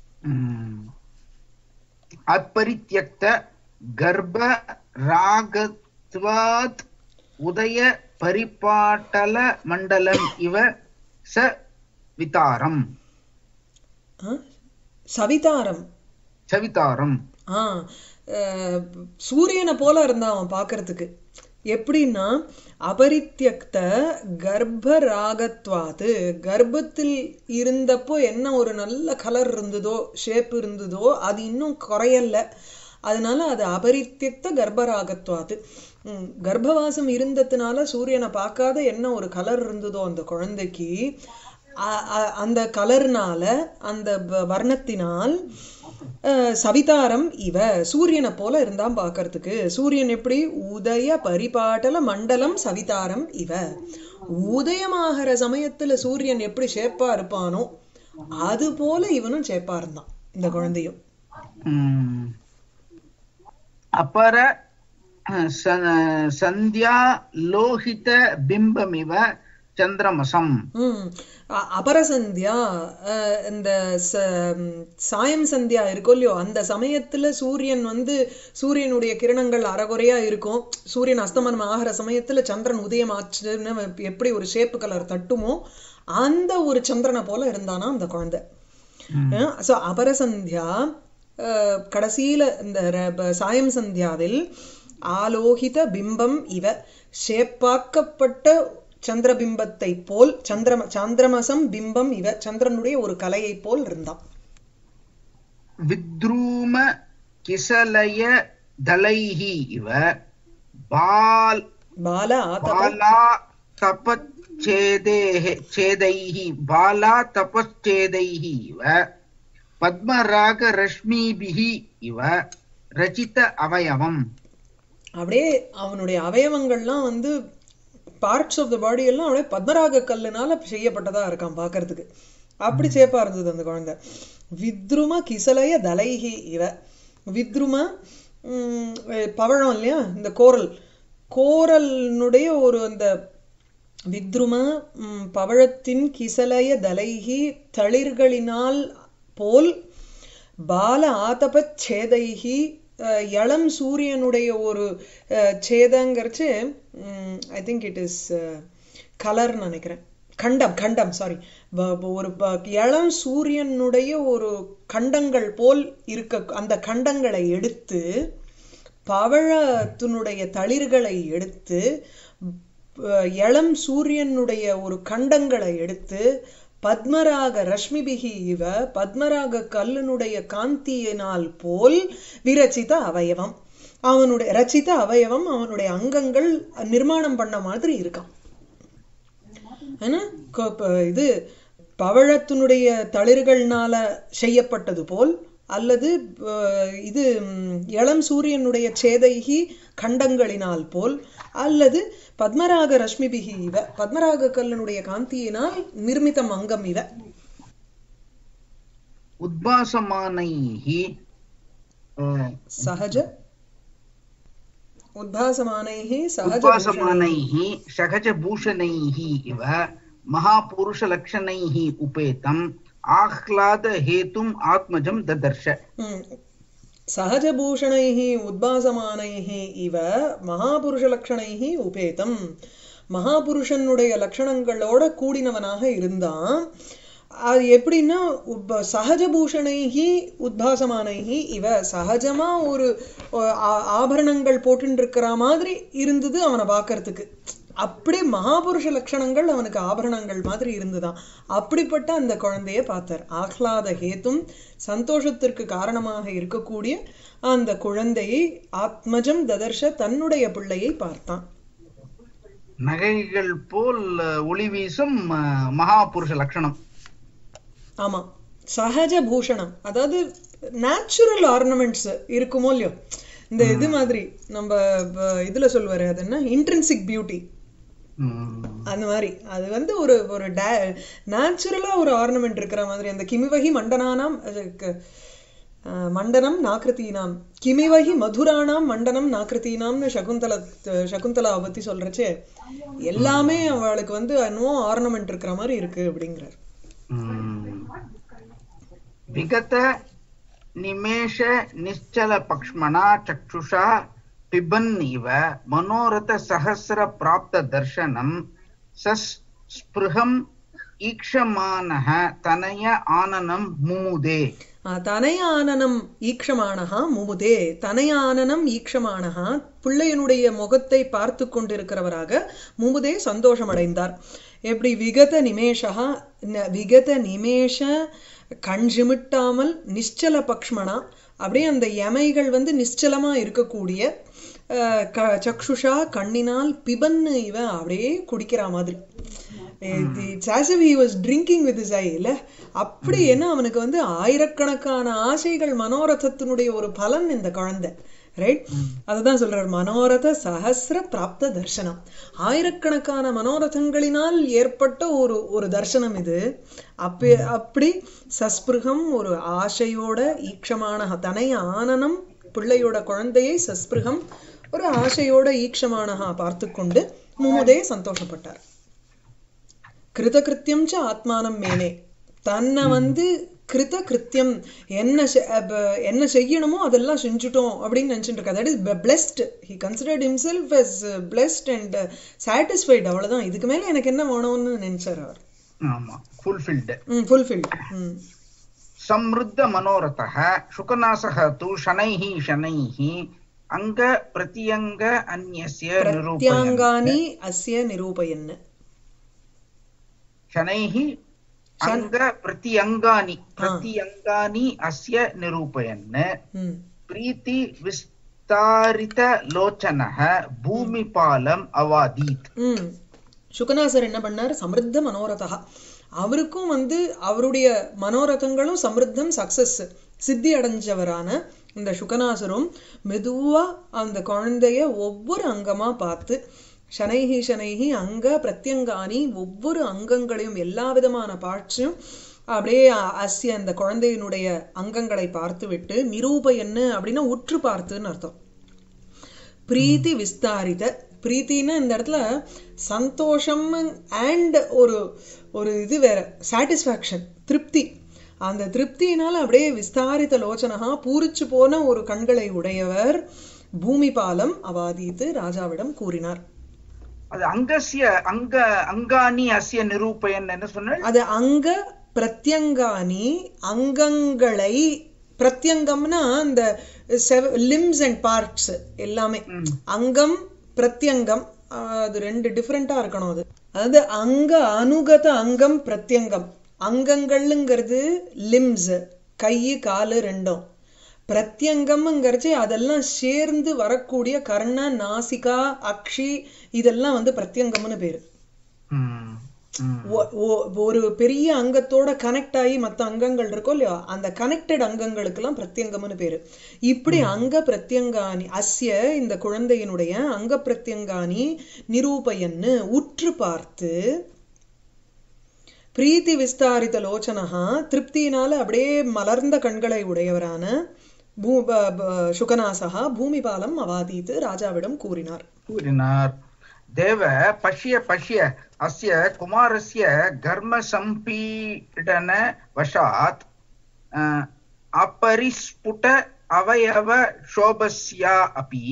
अपरित्यक्त गर्भ रागत्वात् उदय परिपाटल मण्डलम् इव स वितारम्
அஹ், சவிதாரம்
சவிதாரம்
ஆ அஹ், சூரியனை போல இருந்தான் அவன் பார்க்கறதுக்கு எப்படின்னா அபரித்தியக்த கர்ப்பராகத்வாது கர்ப்பத்தில் இருந்தப்போ என்ன ஒரு நல்ல கலர் இருந்ததோ ஷேப் இருந்ததோ அது இன்னும் குறையல அதனால அது அபரித்தியக்த கர்ப்பராகத்வாது ம், கர்ப்பவாசம் இருந்ததுனால சூரியனை பார்க்காத என்ன ஒரு கலர் இருந்ததோ அந்த குழந்தைக்கு அ- அ- அந்த கலர்னால அந்த வ- வர்ணத்தினால் அஹ், சவிதாரம் இவ சூரியனை போல இருந்தான் பார்க்கறதுக்கு சூரியன் எப்படி உதய பரிபாட்டல மண்டலம் சவிதாரம் இவ உதயமாகிற சமயத்துல சூரியன் எப்படி ஷேப்பா இருப்பானோ அது போல இவனும் ஷேப்பா இருந்தான் இந்த குழந்தையும்
ம். अपர ச- சந்தியா லோகித பிம்பமிவ சந்திரமசம்
ம் அ- அபரசந்தியா அஹ், இந்த ச- ம், சாயம் சந்தியா இருக்கும் இல்லையோ அந்த சமயத்துல சூரியன் வந்து சூரியனுடைய கிரணங்கள் அறகுறையா இருக்கும் சூரியன் அஸ்தமனம் ஆகிற சமயத்துல சந்திரன் உதயம் ஆச்சுன்னு எப்படி ஒரு ஷேப்பு கலர் தட்டுமோ அந்த ஒரு சந்திரனை போல இருந்தானா அந்த குழந்தை ஸோ அபரசந்தியா அஹ், கடைசியில இந்த ர- ப- சாயம் சந்தியாவில் ஆலோகித பிம்பம் இவ ஷேப்பாக்கப்பட்ட சந்திரபிம்பத்தை போல் சந்திர சந்திரமசம் பிம்பம் இவ சந்திரனுடைய ஒரு கலையை போல் இருந்தான்
வித்ரூம கிசலய தளைஹி இவ பால்
பால ஆதப
பாலா தபச்சேதேஹ சேதைஹி பாலா தபச்சேதைஹி இவ பத்மராக ரஷ்மிபிஹி இவ ரச்சித அவயவம்
அப்படியே அவனுடைய அவயவங்கள்லாம் வந்து பார்ட்ஸ் ஆஃப் த பாடி எல்லாம் அப்படியே பத்மராக கல்லுனால செய்யப்பட்டதா இருக்கான் பார்க்கிறதுக்கு அப்படி சேப்பா இருந்தது அந்த குழந்தை வித்ரும கிசலய தலைஹி இவ வித்ரும ம், அஹ் பவழம் இல்லையா இந்த கோரல் கோரலினுடைய ஒரு அந்த வித்ரும ம், பவழத்தின் கிசலய தலைஹி தளிர்களினால் போல் பால ஆதப சேதைஹி அஹ், இளம் சூரியனுடைய ஒரு அஹ், சேதங்கிறச்சு I think it is colour நினைக்கிறேன் கண்டம் கண்டம் சாரி ஒரு ப- இளம் சூரியனுடைய ஒரு கண்டங்கள் போல் இருக்க அந்த கண்டங்களை எடுத்து பவழத்தினுடைய தளிர்களை எடுத்து அஹ், இளம் சூரியனுடைய ஒரு கண்டங்களை எடுத்து பத்மராக ரஷ்மிபிகி இவ பத்மராக கல்லினுடைய காந்தியினால் போல் விரச்சித அவயவம் அவனுடைய ரச்சித அவயவம் அவனுடைய அங்கங்கள் நிர்மாணம் பண்ண மாதிரி இருக்கான் ஏன்னா கொ- ப- இது பவழத்தினுடைய தளிர்கள்னால செய்யப்பட்டது போல் அல்லது அஹ், இது ம், இளம் சூரியனுடைய சேதைகி கண்டங்களினால் போல் அல்லது பத்மராக ரஷ்மிபிகி இவ பத்மராக கல்லினுடைய காந்தியினால் நிர்மிதம் அங்கம் இவ
உத்பாசமானைஹி அஹ்,
சகஜ உத்பாசமானைः சகஜ
उपासमानैः सहजभूषणैः इव महापुरुषलक्षणैः उपेतम् आह्लादहेतुम् आत्मजं ददर्श
ம். சகஜபூஷணைः உத்பாசமானைः இவ மகாபுருஷலக்ஷணைः உபேதம் மகாபுருஷனுடைய லட்சணங்களோட கூடினவனாக இருந்தான் அது எப்படின்னா உப்ப சகஜபூஷணைஹி உத்பாசமானைஹி இவ சகஜமா ஒரு அஹ், ஆ- ஆபரணங்கள் போட்டுட்டு இருக்கிற மாதிரி இருந்தது அவனை பார்க்கறதுக்கு அப்படி மகாபுருஷ லட்சணங்கள் அவனுக்கு ஆபரணங்கள் மாதிரி இருந்துதான் அப்படிப்பட்ட அந்த குழந்தைய பார்த்தார் ஆஹ்லாத ஹேத்தும் சந்தோஷத்திற்கு காரணமாக இருக்கக்கூடிய அந்த குழந்தையை ஆத்மஜம் ததர்ஷ தன்னுடைய பிள்ளையை பார்த்தான்
நகைகள் போல் ஒளி வீசும் அஹ், மகாபுருஷ லட்சணம்
ஆமா சகஜ பூஷணம் அதாவது நேச்சுரல் ஆர்னமெண்ட்ஸ் இருக்குமோ இல்லையோ இந்த இது மாதிரி நம்ம ப- இதுல சொல்லுவாரு அது என்ன இன்ட்ரின்சிக் பியூட்டி
உம்,
அந்த மாதிரி அது வந்து ஒரு ஒரு நேச்சுரலா ஒரு ஆர்னமெண்ட் இருக்கிற மாதிரி அந்த கிமிவகி மண்டனானாம் அதுக்கு, அஹ், மண்டனம் நாக்கிருத்தீனாம் கிமிவகி மதுரானாம் மண்டனம் நாக்கிருத்தீனாம்னு சகுந்தலா சகுந்தலாவை பத்தி சொல்றச்சே எல்லாமே அவளுக்கு வந்து என்னவோ ஆர்னமெண்ட் இருக்கிற மாதிரி இருக்கு அப்படிங்கிறார்
உம். விகத நிமேஷ நிश्चल பக்ஷ்மணா சக்ஷுஷா பிபன் இவ மனோரத சஹசிர பிராப்த தர்சனம் சஸ் ஸ்பிருகம் ஈக்ஷமானः தனய ஆனனம் முமுதே
ஆ, தனயானனம் ஈக்ஷமானஹா முமுதே தனயானனம் ஈக்ஷமானஹா பிள்ளையனுடைய முகத்தை பார்த்து கொண்டிருக்கிறவராக முமுதே சந்தோஷமடைந்தார் எப்படி விகத நிமேஷா ந- விகத நிமேஷ கண் சிமிட்டாமல் நிശ്ചல பக்ஷ்மணா அப்படியே அந்த யமைகள் வந்து நிశ్చலமா இருக்கக்கூடிய அஹ், க சக்ஷுஷா கண்ணினால் பிபன்னு இவன் அப்படியே குடிக்கிற மாதிரி it's as if he was drinking with is ஐ இல்ல அப்படி என்ன அவனுக்கு வந்து ஆயிரக்கணக்கான ஆசைகள் மனோரதத்தினுடைய ஒரு பலன் இந்த குழந்தை ரைட் அதுதான் சொல்றார் மனோரத சஹஸ்ர பிராப்த தர்சனம் ஆயிரக்கணக்கான மனோரதங்களினால் ஏற்பட்ட ஒரு ஒரு தர்சனம் இது அப்ப அப்படி சஸ்பிருகம் ஒரு ஆசையோட ஈக்ஷமான தனை ஆனனம் பிள்ளையோட குழந்தையை சஸ்பிருகம் ஒரு ஆசையோட ஈக்ஷமானஹா பார்த்து கொண்டு முமுதே சந்தோஷப்பட்டார் கிருத கிருத்தியம் ச ஆத்மானம் மேனே தன்னை வந்து கிருத கிருத்தியம் என்ன செ- அப்ப என்ன செய்யணுமோ அதெல்லாம் செஞ்சுட்டோம் அப்படின்னு நினைச்சிட்டு இருக்கா that is blessed he considered himself as blessed and satisfied அவ்வளவுதான் இதுக்கு மேல எனக்கு என்ன வேணும்னு நினைச்சார் அவர்
ஆமா ஃபுல்ஃபில்டு
ம் ஃபுல்ஃபில்ட் ம்
समृद्ध मनोरथः शुकनासः तु शनैः शनैः अङ्ग प्रत्यङ्ग अन्यस्य निरूपयन्
பிரத்யாங்கானி அஸ்ய நிரூபயன்
शनैः अङ्ग प्रत्यङ्गानि प्रत्यङ्गानि अस्य निरूपयन्
ம்
प्रीति विस्तारितलोचनः भूमिपालम् अवादीत्
ம் சுகநாசர் என்ன பண்ணார் சமிருத்த மனோரதா அவருக்கும் வந்து அவருடைய மனோரதங்களும் சமிருத்தம் சக்சஸ் சித்தி அடைஞ்சவரான இந்த சுகநாசரும் மெதுவா அந்த குழந்தைய ஒவ்வொரு அங்கமா பார்த்து ஷனைஹி ஷனைஹி அங்க பிரத்யங்கானி ஒவ்வொரு அங்கங்களையும் எல்லா விதமான பார்ட்ஸையும் அப்படியே அ- அஸ்ய அந்த குழந்தையினுடைய அங்கங்களை பார்த்து விட்டு நிரூபயன்னு அப்படின்னா உற்று பார்த்துன்னு அர்த்தம் பிரீத்தி விஸ்தாரித பிரீத்தின்னா இந்த இடத்துல சந்தோஷம் அண்ட் ஒரு ஒரு இது வேற சாட்டிஸ்ஃபேக்ஷன் திருப்தி அந்த திருப்தியினால அப்படியே விஸ்தாரித லோச்சனகா பூரிச்சு போன ஒரு கண்களை உடையவர் பூமிபாலம் அவாதித்து ராஜாவிடம் கூறினார்
அது அங்கஸ்ய அங்க அங்காணி அஸ்ய நிரூபயன் என்ன சொன்னாள்
அது அங்க பிரத்யங்கானி அங்கங்களை பிரத்யங்கம்னா அந்த லிம்ஸ் அண்ட் பார்ட்ஸ் எல்லாமே
ம்.
அங்கம் பிரத்யங்கம் ஆஹ் அது ரெண்டு டிஃப்ரெண்டா இருக்கணும் அது அதாவது அங்க அனுகத அங்கம் பிரத்யங்கம் அங்கங்கள்ங்கிறது லிம்ஸ் கை காலு ரெண்டும் பிரத்யங்கம்ங்கிறச்சு அதெல்லாம் சேர்ந்து வரக்கூடிய கர்ண நாசிகா அக்ஷி இதெல்லாம் வந்து பிரத்யங்கம்னு பேரு
ம், ம்.
ஒ- ஒ- ஒரு பெரிய அங்கத்தோட கனெக்ட் ஆகி மத்த அங்கங்கள் இருக்கும் இல்லையா அந்த கனெக்டட் அங்கங்களுக்கெல்லாம் பிரத்யங்கம்னு பேரு இப்படி அங்க பிரத்யங்கானி அஸ்ய இந்த குழந்தையினுடைய அங்க பிரத்யங்கானி நிரூபயன்னு உற்று பார்த்து பிரீத்தி விஸ்தாரித லோச்சனஹா திருப்தியினால அப்படியே மலர்ந்த கண்களை உடையவரான பூ ப- ப- சுகநாசகா பூமிபாலம் அவாதீத்து ராஜாவிடம் கூறினார்
கூறினார் தேவ பஷ்ய பஷ்ய அஸ்ய குமாரஸ்ய கர்ம சம்பீடன வசாத் அஹ், अपरिस्फुट अवयव शोभस्या अपि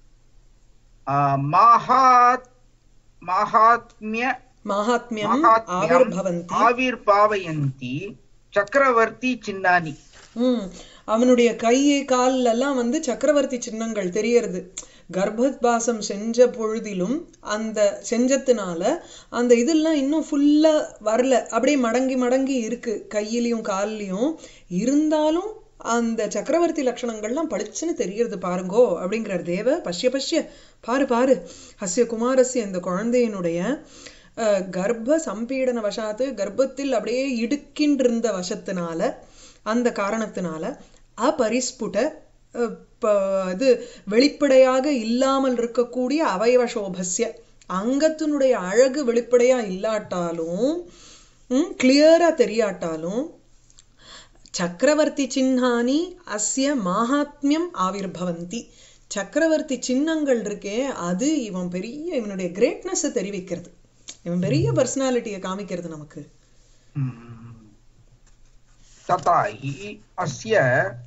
अह, माहात् माहात्म्य
மாஹாத்மியம்
माहात्म्यम्
ஆவிர்பவந்தி
आविर्भावयन्ति चक्रवर्ती चिह्नानि
ம் அவனுடைய கை கால் எல்லாம் வந்து சக்கரவர்த்தி சின்னங்கள் தெரியறது கர்ப்பபாசம் செஞ்ச பொழுதிலும் அந்த செஞ்சதுனால அந்த இதெல்லாம் இன்னும் ஃபுல்லா வரல அப்படியே மடங்கி மடங்கி இருக்கு கையிலையும் கால்லயும் இருந்தாலும் அந்த சக்கரவர்த்தி லட்சணங்கள்லாம் பளிச்சுன்னு தெரியறது பாருங்கோ அப்படிங்கிறார் தேவ பஷ்ய பஷ்ய பாரு பாரு ஹஸ்ய குமாரஸ்ய இந்த குழந்தையினுடைய அஹ், கர்ப்ப சம்பீடன வசாத்து கர்ப்பத்தில் அப்படியே இடுக்கின்றிருந்த வசத்தினால அந்த காரணத்தினால அபரிஸ்புட அஹ், ப- இது வெளிப்படையாக இல்லாமல் இருக்கக்கூடிய அவயவ சோபஸ்ய அங்கத்தினுடைய அழகு வெளிப்படையா இல்லாட்டாலும் கிளியரா தெரியாட்டாலும் சக்கரவர்த்தி சின்னானி அஸ்ய மாஹாத்மியம் ஆவிர்பவந்தி சக்கரவர்த்தி சின்னங்கள் இருக்கே அது இவன் பெரிய இவனுடைய கிரேட்னஸ் தெரிவிக்கிறது இவன் பெரிய பர்சனாலிட்டியை காமிக்கிறது நமக்கு
तथा हि अस्य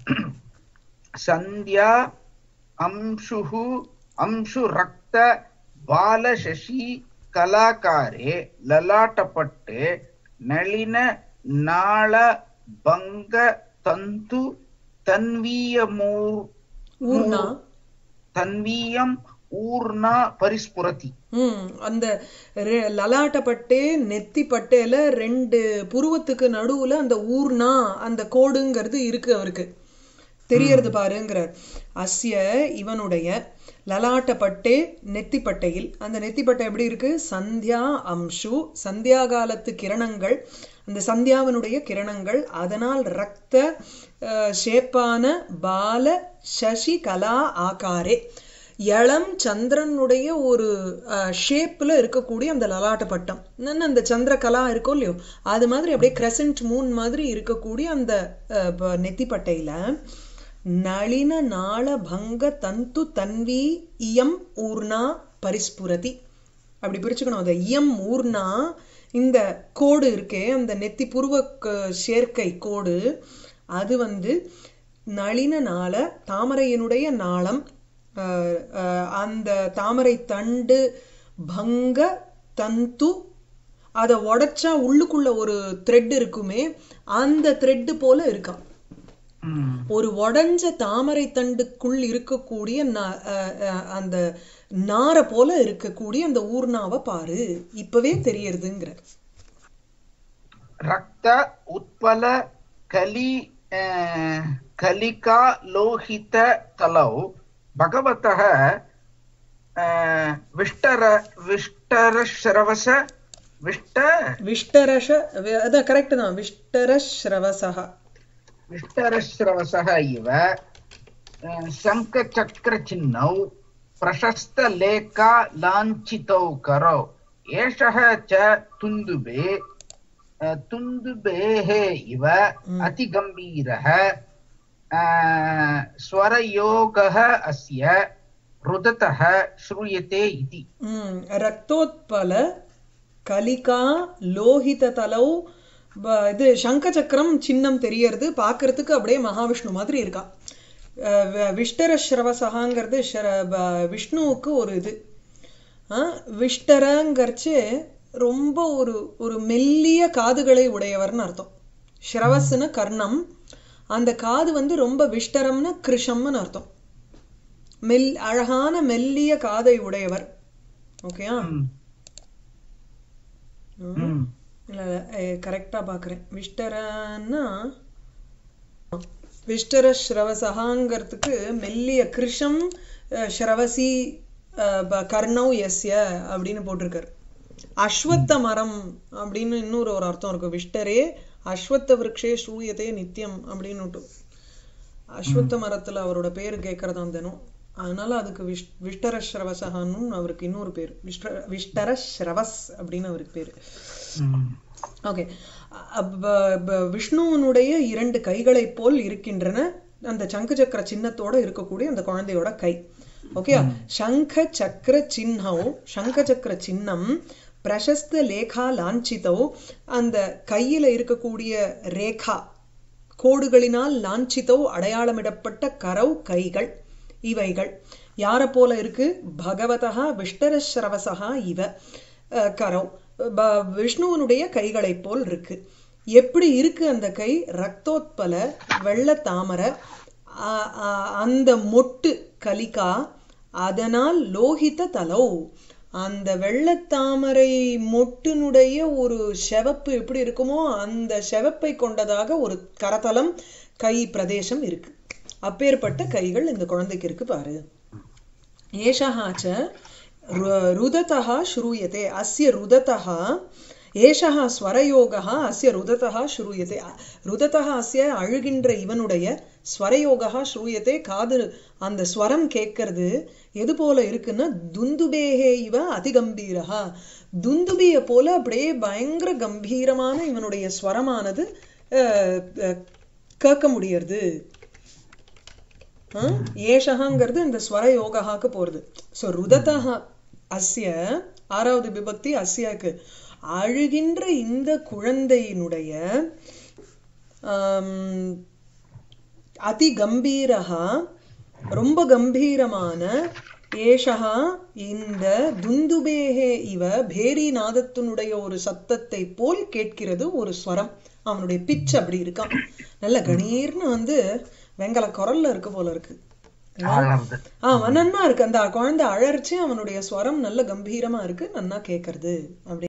सन्ध्या अंशुः अंशुरक्त बालशशि कलाकारे ललाटपट्टे नलिन नाळ भङ्ग தந்து தன்வீயமூர்
ஊர்னா
தன்வீயம் ஊர்ணா பரிஸ்புரதி
ம் அந்த ரெ- லலாட்டப்பட்டே நெத்தி பட்டையில ரெண்டு புருவத்துக்கு நடுவுல அந்த ஊர்னா அந்த கோடுங்கிறது இருக்கு அவருக்கு தெரியறது பாருங்கிறார் அஸ்ய இவனுடைய லலாட்டப்பட்டே நெத்திப்பட்டையில் அந்த நெத்திப்பட்டை எப்படி இருக்கு சந்தியா அம்சு சந்தியா காலத்து கிரணங்கள் அந்த சந்தியாவினுடைய கிரணங்கள் அதனால் ரக்த அஹ், ஷேப்பான பால சசி கலா ஆகாரே இளம் சந்திரனுடைய ஒரு ஷேப்ல இருக்கக்கூடிய அந்த லலாட்ட பட்டம் என்னன்னா அந்த சந்திரகலா இருக்கும் இல்லையோ அது மாதிரி அப்படியே கிரசன்ட் மூன் மாதிரி இருக்கக்கூடிய அந்த அஹ், ப- நெத்திப்பட்டையில நளின நாள பங்க தந்து தன்வி இயம் ஊர்ணா பரிஸ்புரதி அப்படி பிரிச்சுக்கணும் அந்த இயம் ஊர்ணா இந்த கோடு இருக்கே அந்த நெத்தி புருவ க- சேர்க்கை கோடு அது வந்து நளின நாள தாமரையினுடைய நாளம் அஹ், அஹ், அந்த தாமரை தண்டு பங்க தந்து அதை உடைச்சா உள்ளுக்குள்ள ஒரு த்ரெட் இருக்குமே அந்த த்ரெட் போல இருக்கான்
ம்.
ஒரு உடைஞ்ச தாமரை தண்டுக்குள் இருக்கக்கூடிய ந- அஹ் அஹ் அந்த நாரை போல இருக்கக்கூடிய அந்த ஊர்னாவை பாரு இப்பவே தெரியறதுங்கிற
रक्त उत्पल कलि अ, कलिका लोहित तलौ भगवतः अ, विष्टर विष्टरश्रवस विष्ट
விஷ்டரஷ வி- அதான் கரெக்ட் தான் விஷ்டரஸ்ரவசா
विष्टरश्रवसः इव अ, शङ्खचक्रचिह्नौ प्रशस्तलेखा लाञ्छितौ करौ एषः च तुन्दुबे अ, तुन्दुबेः इव अतिगम्भीरः अ, स्वरयोगः अस्य रुदतः श्रूयते इति
ம் ரக்தோத்பல கலிகா லோகித தலௌ ப- இது சங்க சக்கரம் சின்னம் தெரியறது பார்க்கறதுக்கு அப்படியே மகாவிஷ்ணு மாதிரி இருக்கா அஹ் வ- விஷ்டர ஸ்ரவசகாங்கிறது ஷர- ப- விஷ்ணுவுக்கு ஒரு இது ஆஹ் விஷ்டரங்கிறச்சு ரொம்ப ஒரு ஒரு மெல்லிய காதுகளை உடையவர்னு அர்த்தம் ஸ்ரவஸ்னு கர்ணம் அந்த காது வந்து ரொம்ப விஷ்டரம்னு கிருஷம்னு அர்த்தம் மெல் அழகான மெல்லிய காதை உடையவர் ஓகேயா
ம். ம்.
இல்ல கரெக்டா பாக்குறேன் விஷ்டரன்னா விஷ்டர ஸ்ரவசகாங்கிறதுக்கு மெல்லிய கிருஷம் அஹ், ஸ்ரவசி அஹ், ப- கர்ணவ் எஸ்ய அப்படின்னு போட்டிருக்காரு அஸ்வத்த மரம் அப்படின்னு இன்னொரு ஒரு அர்த்தம் இருக்கு விஷ்டரே அஸ்வத்த விருக்ஷே ஸ்ரூயதே நித்தியம் அப்படின்னு அஸ்வத்த மரத்துல அவரோட பேர் கேட்கறதாம் தினம் அதனால அதுக்கு விஷ் விஷ்டர ஸ்ரவசகான்னு அவருக்கு இன்னொரு பேர் விஷ்ட விஷ்டர ஸ்ரவஸ் அப்படின்னு அவருக்கு பேரு
ம்.
ஓகே விஷ்ணுவனுடைய இரண்டு கைகளைப் போல் இருக்கின்றன அந்த சங்கு சக்கர சின்னத்தோட இருக்கக்கூடிய அந்த குழந்தையோட கை ஓகே சங்க சக்கர சின்னம் சங்க சக்கர சின்னம் பிரசஸ்த லேகா லாஞ்சிதோ அந்த கையில இருக்கக்கூடிய ரேகா கோடுகளினால் லாஞ்சிதோ அடையாளமிடப்பட்ட கரவ் கைகள் இவைகள் யார போல இருக்கு பகவதா விஷ்டரஸ்ரவசகா இவ அஹ், கரவ் ப- விஷ்ணுவனுடைய கைகளைப் போல் இருக்கு எப்படி இருக்கு அந்த கை ரக்தோத்பல வெள்ள தாமரை ஆ- ஆ- அந்த மொட்டு கலிகா அதனால் லோகித தலோ அந்த வெள்ளத்தாமரை மொட்டினுடைய ஒரு செவப்பு எப்படி இருக்குமோ அந்த செவப்பை கொண்டதாக ஒரு கரதலம் கை பிரதேசம் இருக்கு அப்பேற்பட்ட கைகள் இந்த குழந்தைக்கு இருக்கு பாரு ஏஷः च ரு- रुदतः श्रूयते अस्य रुदतः ஏஷः ஸ்வரயோகः அஸ்ய ருததः ஸ்ரூயते ருததः அஸ்ய அழுகின்ற இவனுடைய ஸ்வரயோகः ஸ்ரூயते காது அந்த ஸ்வரம் கேட்கறது எது போல இருக்குன்னா துந்துபேஹே இவ அதிகம்பீரஹா துந்துபிய போல அப்படியே பயங்கர கம்பீரமான இவனுடைய ஸ்வரமானது அஹ், அஹ், கேட்க முடியறது ஆஹ், ஏஷகாங்கிறது இந்த ஸ்வர யோகாக்கு போறது சோ ருததः அஸ்ய ஆறாவது விபக்தி அஸ்யாக்கு அழுகின்ற இந்த குழந்தையினுடைய ஆம், அதி கம்பீரஹா ரொம்ப கம்பீரமான ஏஷா இந்த துந்துபேகே இவ பேரி நாதத்தினுடைய ஒரு சத்தத்தை போல் கேட்கிறது ஒரு ஸ்வரம் அவனுடைய பிச் அப்படி இருக்கான் நல்ல கணீர்னு வந்து வெங்கல குரல்ல இருக்கு போல இருக்கு
அழறது
ஆமா நன்னா இருக்கு அந்த குழந்தை அழறிச்சு அவனுடைய ஸ்வரம் நல்ல கம்பீரமா இருக்கு நன்னா கேக்குறது அப்படி